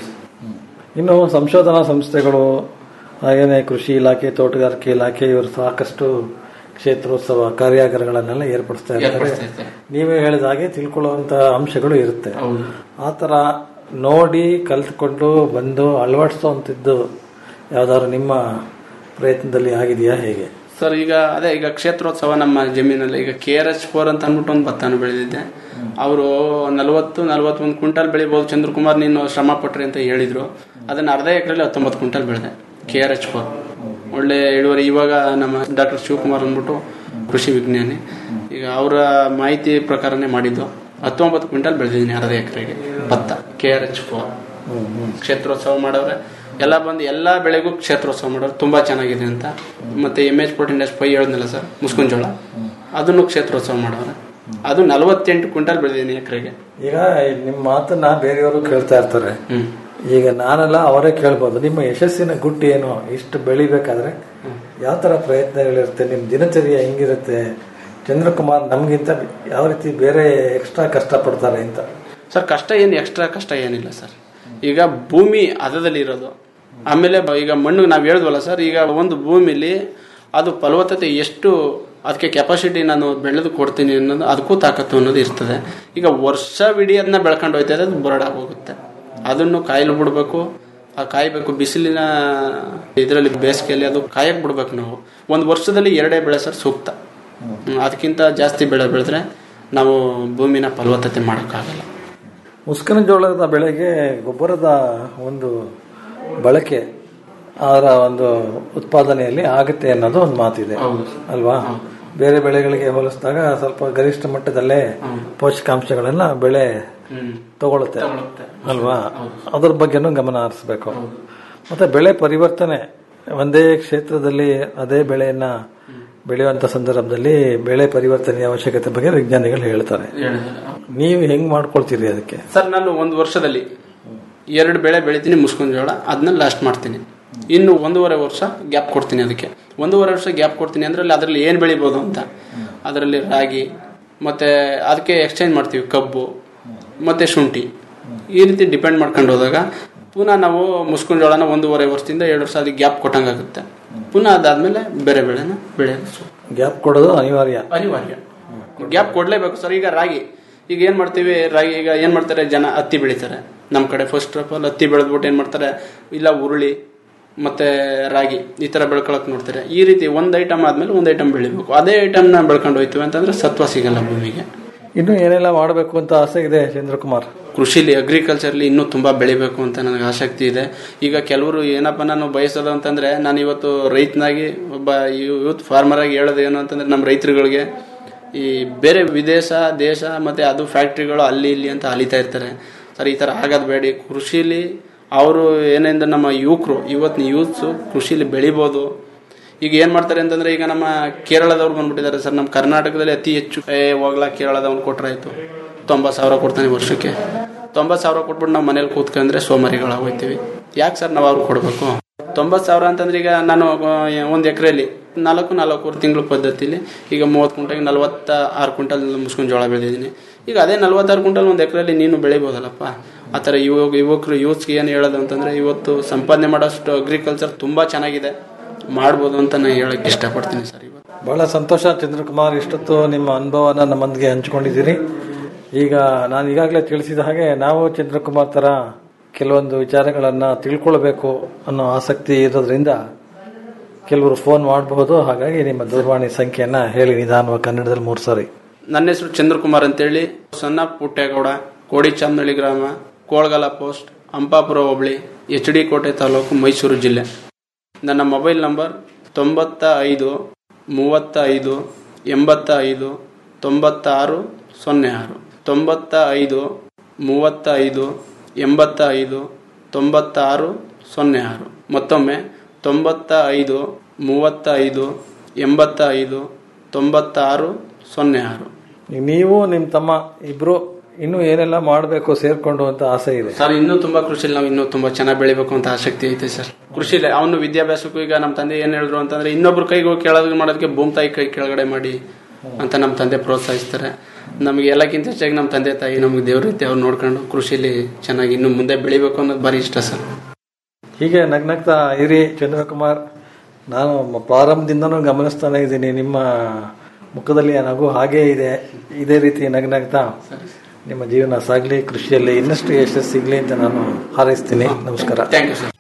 ಇನ್ನು ಸಂಶೋಧನಾ ಸಂಸ್ಥೆಗಳು ಹಾಗೇನೆ ಕೃಷಿ ಇಲಾಖೆ ತೋಟಗಾರಿಕೆ ಇಲಾಖೆ ಇವರು ಸಾಕಷ್ಟು ಕ್ಷೇತ್ರೋತ್ಸವ ಕಾರ್ಯಾಗಾರಗಳನ್ನೆಲ್ಲ ಏರ್ಪಡಿಸ್ತಾ ಇರ್ತಾರೆ ಏರ್ಪಡಿಸ್ತಾ ಇರ್ತಾರೆ. ನೀವೇ ಹೇಳಿದ ಹಾಗೆ ತಿಳ್ಕೊಳ್ಳುವಂತ ಅಂಶಗಳು ಇರುತ್ತೆ ಹೌದು ಆ ಥರ ನೋಡಿ ಕಲ್ತ್ಕೊಂಡು ಬಂದು ಅಳವಡಿಸುವಂಥದ್ದು ಯಾವ್ದಾದ್ರು ನಿಮ್ಮ ಪ್ರಯತ್ನದಲ್ಲಿ ಆಗಿದೆಯಾ ಹೇಗೆ ಸರ್ ಈಗ ಅದೇ ಈಗ ಕ್ಷೇತ್ರೋತ್ಸವ ನಮ್ಮ ಜಮೀನಲ್ಲಿ ಈಗ ಕೆ ಆರ್ ಎಚ್ ಫೋರ್ ಅಂತ ಅಂದ್ಬಿಟ್ಟು ಒಂದು ಭತ್ತನ ಬೆಳೆದಿದ್ದೆ ಅವರು ನಲವತ್ತು ನಲವತ್ತೊಂದು ಕ್ವಿಂಟಲ್ ಬೆಳಿಬೋದು ಚಂದ್ರಕುಮಾರ್ ನೀನು ಶ್ರಮ ಪಟ್ರಿ ಅಂತ ಹೇಳಿದ್ರು ಅದನ್ನ ಅರ್ಧ ಎಕರೆಲಿ ಹತ್ತೊಂಬತ್ತು ಕ್ವಿಂಟಲ್ ಬೆಳೆದೆ ಕೆ ಆರ್ ಎಚ್ ಫೋರ್ ಒಳ್ಳೆ ಇಳುವರಿ ಇವಾಗ ನಮ್ಮ ಡಾಕ್ಟರ್ ಶಿವಕುಮಾರ್ ಅಂದ್ಬಿಟ್ಟು ಕೃಷಿ ವಿಜ್ಞಾನಿ ಈಗ ಅವರ ಮಾಹಿತಿ ಪ್ರಕಾರನೇ ಮಾಡಿದ್ದು ಹತ್ತೊಂಬತ್ತು ಕ್ವಿಂಟಲ್ ಬೆಳೆದಿದ್ದೀನಿ ಅರ್ಧ ಎಕರೆಗೆ ಭತ್ತ ಕೆ ಆರ್ ಎಚ್ ಫೋರ್ ಕ್ಷೇತ್ರೋತ್ಸವ ಮಾಡವ್ರೆ ಎಲ್ಲ ಬಂದು ಎಲ್ಲಾ ಬೆಳೆಗೂ ಕ್ಷೇತ್ರೋತ್ಸವ ಮಾಡೋರು ತುಂಬಾ ಚೆನ್ನಾಗಿದೆ ಅಂತ ಮತ್ತೆ M H fourteen dash five ಹೇಳಿದ್ನಲ್ಲ ಸರ್ ಮುಸ್ಕುಂಜೋಳ ಅದನ್ನು ಕ್ಷೇತ್ರೋತ್ಸವ ಮಾಡವ್ರೆ ಅದು ನಲವತ್ತೆಂಟು ಕ್ವಿಂಟಲ್ ಬೆಳೆದಿದ್ದೀನಿ ಎಕರೆಗೆ ಈಗ ನಿಮ್ಮ ಮಾತನ್ನ ಬೇರೆಯವರು ಕೇಳ್ತಾ ಇರ್ತಾರೆ ಹ್ಮ್ ಈಗ ನಾನೆಲ್ಲ ಅವರೇ ಕೇಳ್ಬೋದು ನಿಮ್ಮ ಯಶಸ್ಸಿನ ಗುಟ್ಟು ಏನು ಇಷ್ಟು ಬೆಳಿಬೇಕಾದ್ರೆ ಯಾವ ತರ ಪ್ರಯತ್ನಗಳಿರುತ್ತೆ ನಿಮ್ಮ ದಿನಚರ್ಯ ಹೆಂಗಿರುತ್ತೆ ಚಂದ್ರಕುಮಾರ್ ನಮ್ಗಿಂತ ಯಾವ ರೀತಿ ಬೇರೆ ಎಕ್ಸ್ಟ್ರಾ ಕಷ್ಟ ಪಡ್ತಾರೆ ಅಂತ ಸರ್ ಕಷ್ಟ ಏನು ಎಕ್ಸ್ಟ್ರಾ ಕಷ್ಟ ಏನಿಲ್ಲ ಸರ್ ಈಗ ಭೂಮಿ ಹದದಲ್ಲಿ ಇರೋದು ಆಮೇಲೆ ಬ- ಈಗ ಮಣ್ಣು ನಾವು ಹೇಳಿದ್ವಲ್ಲ ಸರ್ ಈಗ ಒಂದು ಭೂಮಿಲಿ ಅದು ಫಲವತ್ತತೆ ಎಷ್ಟು ಅದಕ್ಕೆ ಕೆಪಾಸಿಟಿ ನಾನು ಬೆಳೆದು ಕೊಡ್ತೀನಿ ಅನ್ನೋದು ಅದಕ್ಕೂ ತಾಕತ್ತು ಅನ್ನೋದು ಇರ್ತದೆ ಈಗ ವರ್ಷವಿಡೀ ಅದನ್ನ ಬೆಳ್ಕೊಂಡು ಹೋಯ್ತಾ ಇದೆ, ಅದು ಬರಡಾಗಿ ಹೋಗುತ್ತೆ ಅದನ್ನು ಕಾಯಿಲು ಬಿಡ್ಬೇಕು ಆ ಕಾಯ್ಬೇಕು ಬಿಸಿಲಿನ ಇದರಲ್ಲಿ ಬೇಸಿಗೆಯಲ್ಲಿ ಅದು ಕಾಯಕ್ ಬಿಡ್ಬೇಕು ನಾವು ಒಂದು ವರ್ಷದಲ್ಲಿ ಎರಡೇ ಬೆಳೆ ಸರ್ ಸೂಕ್ತ ಹ್ಮ್, ಅದಕ್ಕಿಂತ ಜಾಸ್ತಿ ಬೆಳೆ ಬೆಳೆದ್ರೆ ನಾವು ಭೂಮಿನ ಫಲವತ್ತತೆ ಮಾಡೋಕ್ಕಾಗಲ್ಲ ಮುಸ್ಕಿನ ಜೋಳದ ಬೆಳೆಗೆ ಗೊಬ್ಬರದ ಒಂದು ಬಳಕೆ ಅದರ ಒಂದು ಉತ್ಪಾದನೆಯಲ್ಲಿ ಆಗುತ್ತೆ ಅನ್ನೋದು ಒಂದು ಮಾತಿದೆ ಅಲ್ವಾ ಬೇರೆ ಬೆಳೆಗಳಿಗೆ ಹೋಲಿಸಿದಾಗ ಸ್ವಲ್ಪ ಗರಿಷ್ಠ ಮಟ್ಟದಲ್ಲೇ ಪೋಷಕಾಂಶಗಳನ್ನ ಬೆಳೆ ತಗೊಳುತ್ತೆ ಅಲ್ವಾ ಅದ್ರ ಬಗ್ಗೆನೂ ಗಮನ ಹರಿಸ್ಬೇಕು ಮತ್ತೆ ಬೆಳೆ ಪರಿವರ್ತನೆ ಒಂದೇ ಕ್ಷೇತ್ರದಲ್ಲಿ ಅದೇ ಬೆಳೆಯನ್ನ ಬೆಳೆಯುವಂತ ಸಂದರ್ಭದಲ್ಲಿ ಬೆಳೆ ಪರಿವರ್ತನೆಯ ಅವಶ್ಯಕತೆ ಬಗ್ಗೆ ವಿಜ್ಞಾನಿಗಳು ಹೇಳ್ತಾರೆ ನೀವು ಹೆಂಗ್ ಮಾಡ್ಕೊಳ್ತೀರಿ ಅದಕ್ಕೆ ಸರ್ ನಾನು ಒಂದು ವರ್ಷದಲ್ಲಿ ಎರಡು ಬೆಳೆ ಬೆಳಿತೀನಿ ಮುಸ್ಕೊಂಡ್ ಜೋಳ ಅದನ್ನ ಲಾಸ್ಟ್ ಮಾಡ್ತೀನಿ ಇನ್ನು ಒಂದೂವರೆ ವರ್ಷ ಗ್ಯಾಪ್ ಕೊಡ್ತೀನಿ ಅದಕ್ಕೆ ಒಂದೂವರೆ ವರ್ಷ ಗ್ಯಾಪ್ ಕೊಡ್ತೀನಿ ಅಂದ್ರೆ ಅಲ್ಲಿ ಅದರಲ್ಲಿ ಏನು ಬೆಳಿಬೋದು ಅಂತ ಅದರಲ್ಲಿ ರಾಗಿ ಮತ್ತೆ ಅದಕ್ಕೆ ಎಕ್ಸ್ಚೇಂಜ್ ಮಾಡ್ತೀವಿ ಕಬ್ಬು ಮತ್ತೆ ಶುಂಠಿ ಈ ರೀತಿ ಡಿಪೆಂಡ್ ಮಾಡ್ಕೊಂಡು ಹೋದಾಗ ಪುನಃ ನಾವು ಮುಸ್ಕೊಂಡ್ ಜೋಳನ ಒಂದೂವರೆ ವರ್ಷದಿಂದ ಎರಡು ವರ್ಷ ಅದಕ್ಕೆ ಗ್ಯಾಪ್ ಕೊಟ್ಟಂಗಾಗುತ್ತೆ ಪುನಃ ಅದಾದ್ಮೇಲೆ ಬೇರೆ ಬೆಳೆನ ಬೆಳೆಯೋದು ಸು- ಗ್ಯಾಪ್ ಕೊಡೋದು ಅನಿವಾರ್ಯ ಅನಿವಾರ್ಯ ಗ್ಯಾಪ್ ಕೊಡ್ಲೇಬೇಕು ಸರ್ ಈಗ ರಾಗಿ ಈಗ ಏನ್ ಮಾಡ್ತೀವಿ ರಾಗಿ ಈಗ ಏನ್ ಮಾಡ್ತಾರೆ ಜನ ಹತ್ತಿ ಬೆಳಿತಾರೆ ನಮ್ಮ ಕಡೆ ಫಸ್ಟ್ ಆಫ್ ಆಲ್ ಹತ್ತಿ ಬೆಳೆದ್ಬಿಟ್ಟು ಏನ್ ಮಾಡ್ತಾರೆ ಇಲ್ಲ ಉರುಳಿ ಮತ್ತೆ ರಾಗಿ ಈ ತರ ಬೆಳ್ಕೊಳಕ್ ನೋಡ್ತಾರೆ ಈ ರೀತಿ ಒಂದ್ ಐಟಮ್ ಆದ್ಮೇಲೆ ಒಂದ್ ಐಟಮ್ ಬೆಳಿಬೇಕು ಅದೇ ಐಟಮ್ನ ಬೆಳ್ಕೊಂಡು ಹೋಯ್ತೀವಿ ಅಂತಂದ್ರೆ ಸತ್ವ ಸಿಗಲ್ಲ ಭೂಮಿಗೆ ಇನ್ನು ಏನೆಲ್ಲ ಮಾಡಬೇಕು ಅಂತ ಆಸೆ ಇದೆ ಚಂದ್ರಕುಮಾರ್ ಕೃಷಿಲಿ ಅಗ್ರಿಕಲ್ಚರ್ಲಿ ಇನ್ನೂ ತುಂಬಾ ಬೆಳಿಬೇಕು ಅಂತ ನನಗೆ ಆಸಕ್ತಿ ಇದೆ ಈಗ ಕೆಲವರು ಏನಪ್ಪ ನಾನು ಬಯಸೋದು ಅಂತಂದ್ರೆ ನಾನು ಇವತ್ತು ರೈತನಾಗಿ ಒಬ್ಬ ಯೂತ್ ಫಾರ್ಮರ್ ಆಗಿ ಹೇಳೋದು ಏನು ಅಂತಂದ್ರೆ ನಮ್ಮ ರೈತರುಗಳಿಗೆ ಈ ಬೇರೆ ವಿದೇಶ ದೇಶ ಮತ್ತೆ ಅದು ಫ್ಯಾಕ್ಟ್ರಿಗಳು ಅಲ್ಲಿ ಇಲ್ಲಿ ಅಂತ ಅಲಿತಾ ಇರ್ತಾರೆ ಸರ್ ಈ ತರ ಆಗೋದು ಬೇಡಿ ಕೃಷಿಲಿ ಅವರು ಏನೆಂದ್ರೆ ನಮ್ಮ ಯುವಕರು ಇವತ್ತಿನ ಯೂತ್ಸು ಕೃಷಿಲಿ ಬೆಳಿಬೋದು ಈಗ ಏನ್ ಮಾಡ್ತಾರೆ ಅಂತಂದ್ರೆ ಈಗ ನಮ್ಮ ಕೇರಳದವ್ರು ಬಂದ್ಬಿಟ್ಟಿದ್ದಾರೆ ಸರ್ ನಮ್ಮ ಕರ್ನಾಟಕದಲ್ಲಿ ಅತಿ ಹೆಚ್ಚು ಏ ಹೋಗ್ಲಾ ಕೇರಳದವ್ನು ಕೊಟ್ರಾಯ್ತು ತೊಂಬತ್ತು ಸಾವಿರ ಕೊಡ್ತಾನೆ ವರ್ಷಕ್ಕೆ ತೊಂಬತ್ತು ಸಾವಿರ ಕೊಟ್ಬಿಟ್ಟು ನಾವು ಮನೇಲಿ ಕೂತ್ಕೊಂಡ್ರೆ ಸೋಮಾರಿಗಳಾಗೋಯ್ತೀವಿ ಯಾಕೆ ಸರ್ ನಾವು ಅವ್ರಿಗೆ ಕೊಡಬೇಕು ತೊಂಬತ್ತು ಸಾವಿರ ಅಂತಂದ್ರೆ ಈಗ ನಾನು ಒಂದು ಎಕರೆಯಲ್ಲಿ ನಾಲ್ಕು ನಾಲ್ಕೂವರೆ ತಿಂಗಳ ಪದ್ಧತಿಲಿ ಈಗ ಮೂವತ್ತು ಕುಂಟಲ್ಗೆ ನಲ್ವತ್ತ ಆರು ಕ್ವಿಂಟಲ್ ಮುಸ್ಕೊಂಡು ಜೋಳ ಬೆಳೆದಿದ್ದೀನಿ ಈಗ ಅದೇ ನಲ್ವತ್ತಾರು ಕ್ವಿಂಟಲ್ ಒಂದು ಎಕರೆಯಲ್ಲಿ ನೀನು ಬೆಳಿಬೋದಲ್ಲಪ್ಪ ಆ ಥರ ಯುವಕ ಯುವಕರು ಯೂತ್ಸ್ಗೆ ಏನು ಹೇಳೋದು ಅಂತಂದ್ರೆ ಇವತ್ತು ಸಂಪಾದನೆ ಮಾಡೋಷ್ಟು ಅಗ್ರಿಕಲ್ಚರ್ ತುಂಬಾ ಚೆನ್ನಾಗಿದೆ ಮಾಡ್ಬೋದು ಅಂತ ನಾನು ಹೇಳಕ್ ಇಷ್ಟಪಡ್ತೀನಿ ಸರ್ ಇವತ್ತು ಬಹಳ ಸಂತೋಷ ಚಂದ್ರಕುಮಾರ್ ಇಷ್ಟೊತ್ತು ನಿಮ್ಮ ಅನುಭವನ ನಮ್ಮೊಂದಿಗೆ ಹಂಚಿಕೊಂಡಿದ್ದೀರಿ ಈಗ ನಾನು ಈಗಾಗಲೇ ತಿಳಿಸಿದ ಹಾಗೆ ನಾವು ಚಂದ್ರಕುಮಾರ್ ತರ ಕೆಲವೊಂದು ವಿಚಾರಗಳನ್ನ ತಿಳ್ಕೊಳ್ಬೇಕು ಅನ್ನೋ ಆಸಕ್ತಿ ಇರೋದ್ರಿಂದ ಕೆಲವರು ಫೋನ್ ಮಾಡಬಹುದು ಹಾಗಾಗಿ ನಿಮ್ಮ ದೂರವಾಣಿ ಸಂಖ್ಯೆಯನ್ನ ಹೇಳಿ ನಿಧಾನವಾಗಿ ಕನ್ನಡದಲ್ಲಿ ಮೂರು ಸಾರಿ ನನ್ನ ಹೆಸರು ಚಂದ್ರಕುಮಾರ್ ಅಂತೇಳಿ ಸಣ್ಣ ಪುಟ್ಟೇಗೌಡ ಕೋಡಿ ಚಾಮನಹಳ್ಳಿ ಗ್ರಾಮ ಕೋಳಗಲ ಪೋಸ್ಟ್ ಅಂಪಾಪುರ ಹೋಬಳಿ ಎಚ್ ಡಿ ಕೋಟೆ ತಾಲೂಕು ಮೈಸೂರು ಜಿಲ್ಲೆ ನನ್ನ ಮೊಬೈಲ್ ನಂಬರ್ ತೊಂಬತ್ತ ಐದು ಮೂವತ್ತ ಐದು ಎಂಬತ್ತ ಐದು ತೊಂಬತ್ತ ಆರು ಸೊನ್ನೆ ಆರು ತೊಂಬತ್ತ ಐದು ಮೂವತ್ತ ಐದು ಎಂಬತ್ತ ಐದು ತೊಂಬತ್ತ ಆರು ಸೊನ್ನೆ ಆರು ಮತ್ತೊಮ್ಮೆ ತೊಂಬತ್ತ ಐದು ಮೂವತ್ತ ಐದು ಎಂಬತ್ತ ಐದು ತೊಂಬತ್ತ ಆರು ಸೊನ್ನೆ ಆರು ಈಗ ನೀವು ನಿಮ್ಮ ತಮ್ಮ ಇಬ್ರು ಇನ್ನು ಏನೆಲ್ಲ ಮಾಡಬೇಕು ಸೇರ್ಕೊಂಡು ಅಂತ ಆಸೆ ಇದೆ ಸರ್ ಇನ್ನೂ ತುಂಬಾ ಕೃಷಿಲಿ ನಾವು ಇನ್ನೂ ತುಂಬಾ ಚೆನ್ನಾಗಿ ಬೆಳಿಬೇಕು ಅಂತ ಆಸಕ್ತಿ ಐತೆ ಸರ್ ಕೃಷಿಲಿ ಅವನು ವಿದ್ಯಾಭ್ಯಾಸಕ್ಕೂ ಈಗ ನಮ್ಮ ತಂದೆ ಏನ್ ಹೇಳಿದ್ರು ಅಂತಂದ್ರೆ ಇನ್ನೊಬ್ರು ಕೈಗೆ ಹೋಗಿ ಕೇಳೋದು ಮಾಡೋದಕ್ಕೆ ಭೂಮಿ ತಾಯಿ ಕೈ ಕೆಳಗಡೆ ಮಾಡಿ ಅಂತ ನಮ್ಮ ತಂದೆ ಪ್ರೋತ್ಸಾಹಿಸ್ತಾರೆ ನಮಗೆ ಎಲ್ಲಕ್ಕಿಂತ ಹೆಚ್ಚಾಗಿ ನಮ್ಮ ತಂದೆ ತಾಯಿ ನಮಗೆ ದೇವ್ರ ರೀತಿ ಅವ್ರು ನೋಡ್ಕೊಂಡು ಕೃಷಿಲಿ ಚೆನ್ನಾಗಿ ಇನ್ನು ಮುಂದೆ ಬೆಳಿಬೇಕು ಅನ್ನೋದು ಭಾರಿ ಇಷ್ಟ ಸರ್ ಹೀಗೆ ನಗ್ನಗ್ತಾ ಇರಿ ಚಂದ್ರಕುಮಾರ್ ನಾನು ಮ- ಪ್ರಾರಂಭದಿಂದನೂ ಗಮನಿಸ್ತಾನೆ ಇದ್ದೀನಿ ನಿಮ್ಮ ಮುಖದಲ್ಲಿ ಆ ನಗು ಹಾಗೇ ಇದೆ ಇದೇ ರೀತಿ ನಗ್ನಗ್ತಾ ನಿಮ್ಮ ಜೀವನ ಸಾಗಲಿ ಕೃಷಿಯಲ್ಲಿ ಇನ್ನಷ್ಟು ಯಶಸ್ಸು ಸಿಗಲಿ ಅಂತ ನಾನು ಹಾರೈಸ್ತೀನಿ ನಮಸ್ಕಾರ ಥ್ಯಾಂಕ್ ಯು ಸರ್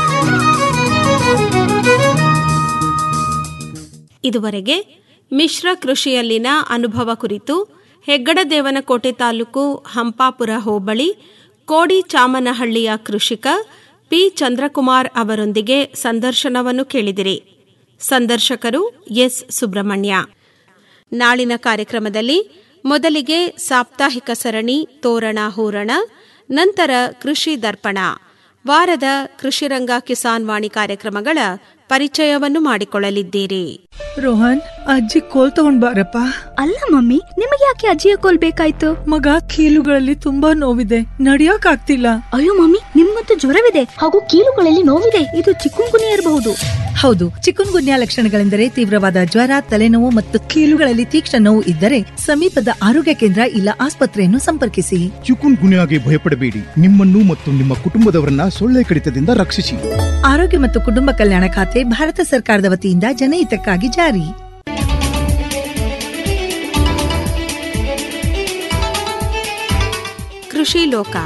ಇದುವರೆಗೆ ಮಿಶ್ರ ಕೃಷಿಯಲ್ಲಿನ ಅನುಭವ ಕುರಿತು ಹೆಗ್ಗಡದೇವನಕೋಟೆ ತಾಲೂಕು ಹಂಪಾಪುರ ಹೋಬಳಿ ಕೋಡಿ ಚಾಮನಹಳ್ಳಿಯ ಕೃಷಿಕ ಪಿ ಚಂದ್ರಕುಮಾರ್ ಅವರೊಂದಿಗೆ ಸಂದರ್ಶನವನ್ನು ಕೇಳಿದಿರಿ ಸಂದರ್ಶಕರು ಎಸ್ ಸುಬ್ರಹ್ಮಣ್ಯ ನಾಳಿನ ಕಾರ್ಯಕ್ರಮದಲ್ಲಿ ಮೊದಲಿಗೆ ಸಾಪ್ತಾಹಿಕ ಸರಣಿ ತೋರಣ ಹೂರಣ ನಂತರ ಕೃಷಿ ದರ್ಪಣ ವಾರದ ಕೃಷಿರಂಗ ಕಿಸಾನ್ ವಾಣಿ ಕಾರ್ಯಕ್ರಮಗಳ ಪರಿಚಯವನ್ನು ಮಾಡಿಕೊಳ್ಳಲಿದ್ದೀರಿ ರೋಹನ್ ಅಜ್ಜಿ ಕೋಲ್ ತಗೊಂಡ್ ಬಾರಪ್ಪ ಅಲ್ಲ ಮಮ್ಮಿ ನಿಮಗೆ ಯಾಕೆ ಅಜ್ಜಿಯ ಕೋಲ್ ಬೇಕಾಯ್ತು ಮಗ ಕೀಲುಗಳಲ್ಲಿ ತುಂಬಾ ನೋವಿದೆ ನಡಿಯಕ್ ಆಗ್ತಿಲ್ಲ ಅಯ್ಯೋ ಮಮ್ಮಿ ನಿಮ್ಮಂತೂ ಜ್ವರವಿದೆ ಹಾಗೂ ಕೀಲುಗಳಲ್ಲಿ ನೋವಿದೆ ಇದು ಚಿಕ್ಕುಂಗುನಿ ಇರಬಹುದು ಹೌದು ಚಿಕುನ್ ಗುನ್ಯಾ ಲಕ್ಷಣಗಳೆಂದರೆ ತೀವ್ರವಾದ ಜ್ವರ ತಲೆನೋವು ಮತ್ತು ಕೀಲುಗಳಲ್ಲಿ ತೀಕ್ಷ್ಣ ನೋವು ಇದ್ದರೆ ಸಮೀಪದ ಆರೋಗ್ಯ ಕೇಂದ್ರ ಇಲ್ಲ ಆಸ್ಪತ್ರೆಯನ್ನು ಸಂಪರ್ಕಿಸಿ ಚಿಕುನ್ ಗುನ್ಯಾಗೆ ಭಯಪಡಬೇಡಿ ನಿಮ್ಮನ್ನು ಮತ್ತು ನಿಮ್ಮ ಕುಟುಂಬದವರನ್ನ ಸೊಳ್ಳೆ ಕಡಿತದಿಂದ ರಕ್ಷಿಸಿ ಆರೋಗ್ಯ ಮತ್ತು ಕುಟುಂಬ ಕಲ್ಯಾಣ ಖಾತೆ ಭಾರತ ಸರ್ಕಾರದ ವತಿಯಿಂದ ಜನಹಿತಕ್ಕಾಗಿ ಜಾರಿ ಕೃಷಿ ಲೋಕ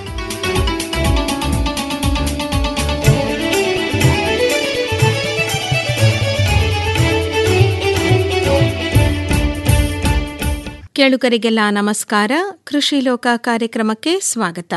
ಕೇಳುಗರಿಗೆಲ್ಲ ನಮಸ್ಕಾರ ಕೃಷಿ ಲೋಕ ಕಾರ್ಯಕ್ರಮಕ್ಕೆ ಸ್ವಾಗತ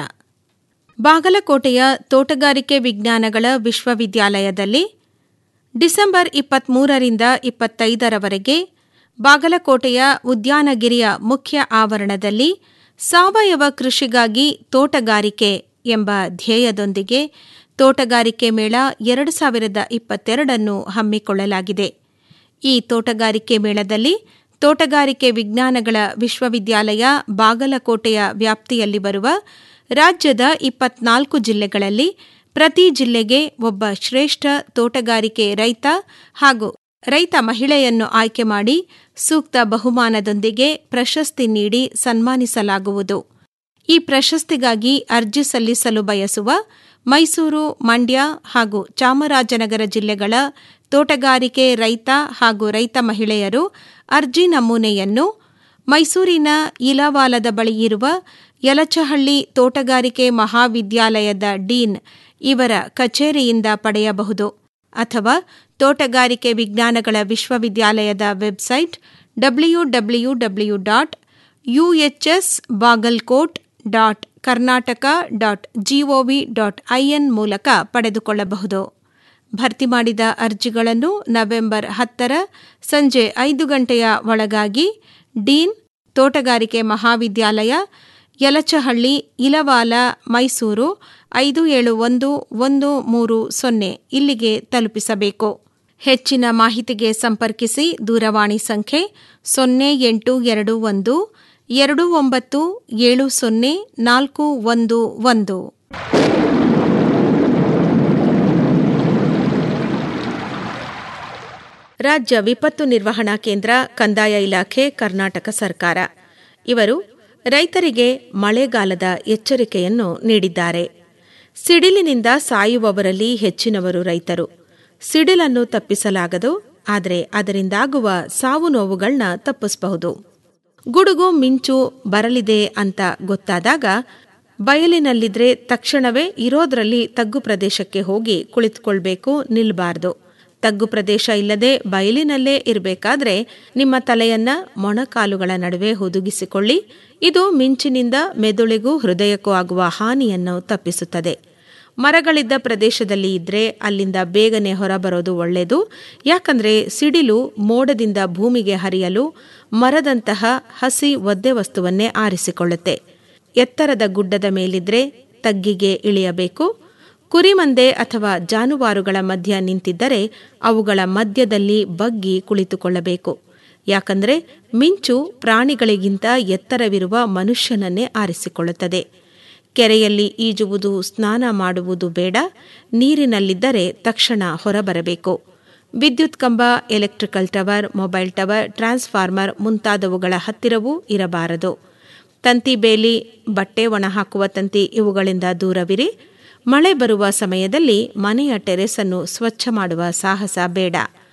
ಬಾಗಲಕೋಟೆಯ ತೋಟಗಾರಿಕೆ ವಿಜ್ಞಾನಗಳ ವಿಶ್ವವಿದ್ಯಾಲಯದಲ್ಲಿ ಡಿಸೆಂಬರ್ ಇಪ್ಪತ್ಮೂರರಿಂದ ಇಪ್ಪತ್ತೈದರವರೆಗೆ ಬಾಗಲಕೋಟೆಯ ಉದ್ಯಾನಗಿರಿಯ ಮುಖ್ಯ ಆವರಣದಲ್ಲಿ ಸಾವಯವ ಕೃಷಿಗಾಗಿ ತೋಟಗಾರಿಕೆ ಎಂಬ ಧ್ಯೇಯದೊಂದಿಗೆ ತೋಟಗಾರಿಕೆ ಮೇಳ ಎರಡು ಸಾವಿರದ ಇಪ್ಪತ್ತೆರಡನ್ನು ಹಮ್ಮಿಕೊಳ್ಳಲಾಗಿದೆ ಈ ತೋಟಗಾರಿಕೆ ಮೇಳದಲ್ಲಿ ತೋಟಗಾರಿಕೆ ವಿಜ್ಞಾನಗಳ ವಿಶ್ವವಿದ್ಯಾಲಯ ಬಾಗಲಕೋಟೆಯ ವ್ಯಾಪ್ತಿಯಲ್ಲಿ ಬರುವ ರಾಜ್ಯದ ಇಪ್ಪತ್ನಾಲ್ಕು ಜಿಲ್ಲೆಗಳಲ್ಲಿ ಪ್ರತಿ ಜಿಲ್ಲೆಗೆ ಒಬ್ಬ ಶ್ರೇಷ್ಠ ತೋಟಗಾರಿಕೆ ರೈತ ಹಾಗೂ ರೈತ ಮಹಿಳೆಯನ್ನು ಆಯ್ಕೆ ಮಾಡಿ ಸೂಕ್ತ ಬಹುಮಾನದೊಂದಿಗೆ ಪ್ರಶಸ್ತಿ ನೀಡಿ ಸನ್ಮಾನಿಸಲಾಗುವುದು ಈ ಪ್ರಶಸ್ತಿಗಾಗಿ ಅರ್ಜಿ ಸಲ್ಲಿಸಲು ಬಯಸುವ ಮೈಸೂರು ಮಂಡ್ಯ ಹಾಗೂ ಚಾಮರಾಜನಗರ ಜಿಲ್ಲೆಗಳ ತೋಟಗಾರಿಕೆ ರೈತ ಹಾಗೂ ರೈತ ಮಹಿಳೆಯರು ಅರ್ಜಿ ನಮೂನೆಯನ್ನು ಮೈಸೂರಿನ ಇಲವಾಲದ ಬಳಿ ಇರುವ ಯಲಚಹಳ್ಳಿ ತೋಟಗಾರಿಕೆ ಮಹಾವಿದ್ಯಾಲಯದ ಡೀನ್ ಇವರ ಕಚೇರಿಯಿಂದ ಪಡೆಯಬಹುದು ಅಥವಾ ತೋಟಗಾರಿಕೆ ವಿಜ್ಞಾನಗಳ ವಿಶ್ವವಿದ್ಯಾಲಯದ website W W W dot UHS Bagalkot dot Karnataka dot GOV dot IN ಮೂಲಕ ಪಡೆದುಕೊಳ್ಳಬಹುದು ಭರ್ತಿ ಮಾಡಿದ ಅರ್ಜಿಗಳನ್ನು ನವೆಂಬರ್ ಹತ್ತರ ಸಂಜೆ ಐದು ಗಂಟೆಯ ಒಳಗಾಗಿ ಡೀನ್ ತೋಟಗಾರಿಕೆ ಮಹಾವಿದ್ಯಾಲಯ ಯಲಚಹಳ್ಳಿ ಇಲವಾಲ ಮೈಸೂರು ಐದು ಏಳು ಒಂದು ಒಂದು ಮೂರು ಸೊನ್ನೆ ಇಲ್ಲಿಗೆ ತಲುಪಿಸಬೇಕು ಹೆಚ್ಚಿನ ಮಾಹಿತಿಗೆ ಸಂಪರ್ಕಿಸಿ ದೂರವಾಣಿ ಸಂಖ್ಯೆ ಸೊನ್ನೆ ಎಂಟು ಎರಡು ಒಂದು ಎರಡು ಒಂಬತ್ತು ಏಳು ಸೊನ್ನೆ ನಾಲ್ಕು ಒಂದು ಒಂದು ರಾಜ್ಯ ವಿಪತ್ತು ನಿರ್ವಹಣಾ ಕೇಂದ್ರ ಕಂದಾಯ ಇಲಾಖೆ ಕರ್ನಾಟಕ ಸರ್ಕಾರ ಇವರು ರೈತರಿಗೆ ಮಳೆಗಾಲದ ಎಚ್ಚರಿಕೆಯನ್ನು ನೀಡಿದ್ದಾರೆ ಸಿಡಿಲಿನಿಂದ ಸಾಯುವವರಲ್ಲಿ ಹೆಚ್ಚಿನವರು ರೈತರು ಸಿಡಿಲನ್ನು ತಪ್ಪಿಸಲಾಗದು ಆದರೆ ಅದರಿಂದಾಗುವ ಸಾವು ನೋವುಗಳನ್ನ ತಪ್ಪಿಸಬಹುದು ಗುಡುಗು ಮಿಂಚು ಬರಲಿದೆ ಅಂತ ಗೊತ್ತಾದಾಗ ಬಯಲಿನಲ್ಲಿದ್ರೆ ತಕ್ಷಣವೇ ಇರೋದ್ರಲ್ಲಿ ತಗ್ಗು ಪ್ರದೇಶಕ್ಕೆ ಹೋಗಿ ಕುಳಿತುಕೊಳ್ಬೇಕು ನಿಲ್ಬಾರ್ದು ತಗ್ಗು ಪ್ರದೇಶ ಇಲ್ಲದೆ ಬಯಲಿನಲ್ಲೇ ಇರಬೇಕಾದ್ರೆ ನಿಮ್ಮ ತಲೆಯನ್ನ ಮೊಣಕಾಲುಗಳ ನಡುವೆ ಹುದುಗಿಸಿಕೊಳ್ಳಿ ಇದು ಮಿಂಚಿನಿಂದ ಮೆದುಳಿಗೂ ಹೃದಯಕ್ಕೂ ಆಗುವ ಹಾನಿಯನ್ನು ತಪ್ಪಿಸುತ್ತದೆ ಮರಗಳಿದ್ದ ಪ್ರದೇಶದಲ್ಲಿ ಇದ್ರೆ ಅಲ್ಲಿಂದ ಬೇಗನೆ ಹೊರಬರೋದು ಒಳ್ಳೆಯದು ಯಾಕಂದ್ರೆ ಸಿಡಿಲು ಮೋಡದಿಂದ ಭೂಮಿಗೆ ಹರಿಯಲು ಮರದಂತಹ ಹಸಿ ಒದ್ದೆ ವಸ್ತುವನ್ನೇ ಆರಿಸಿಕೊಳ್ಳುತ್ತೆ ಎತ್ತರದ ಗುಡ್ಡದ ಮೇಲಿದ್ರೆ ತಗ್ಗಿಗೆ ಇಳಿಯಬೇಕು ಕುರಿಮಂದೆ ಅಥವಾ ಜಾನುವಾರುಗಳ ಮಧ್ಯ ನಿಂತಿದ್ದರೆ ಅವುಗಳ ಮಧ್ಯದಲ್ಲಿ ಬಗ್ಗಿ ಕುಳಿತುಕೊಳ್ಳಬೇಕು ಯಾಕಂದರೆ ಮಿಂಚು ಪ್ರಾಣಿಗಳಿಗಿಂತ ಎತ್ತರವಿರುವ ಮನುಷ್ಯನನ್ನೇ ಆರಿಸಿಕೊಳ್ಳುತ್ತದೆ ಕೆರೆಯಲ್ಲಿ ಈಜುವುದು ಸ್ನಾನ ಮಾಡುವುದು ಬೇಡ ನೀರಿನಲ್ಲಿದ್ದರೆ ತಕ್ಷಣ ಹೊರಬರಬೇಕು ವಿದ್ಯುತ್ ಕಂಬ electrical tower mobile tower transformer ಮುಂತಾದವುಗಳ ಹತ್ತಿರವೂ ಇರಬಾರದು ತಂತಿ ಬೇಲಿ ಬಟ್ಟೆ ಒಣಹಾಕುವ ತಂತಿ ಇವುಗಳಿಂದ ದೂರವಿರಿ ಮಳೆ ಬರುವ ಸಮಯದಲ್ಲಿ ಮನೆಯ ಟೆರೆಸ್ ಅನ್ನು ಸ್ವಚ್ಛ ಮಾಡುವ ಸಾಹಸ ಬೇಡ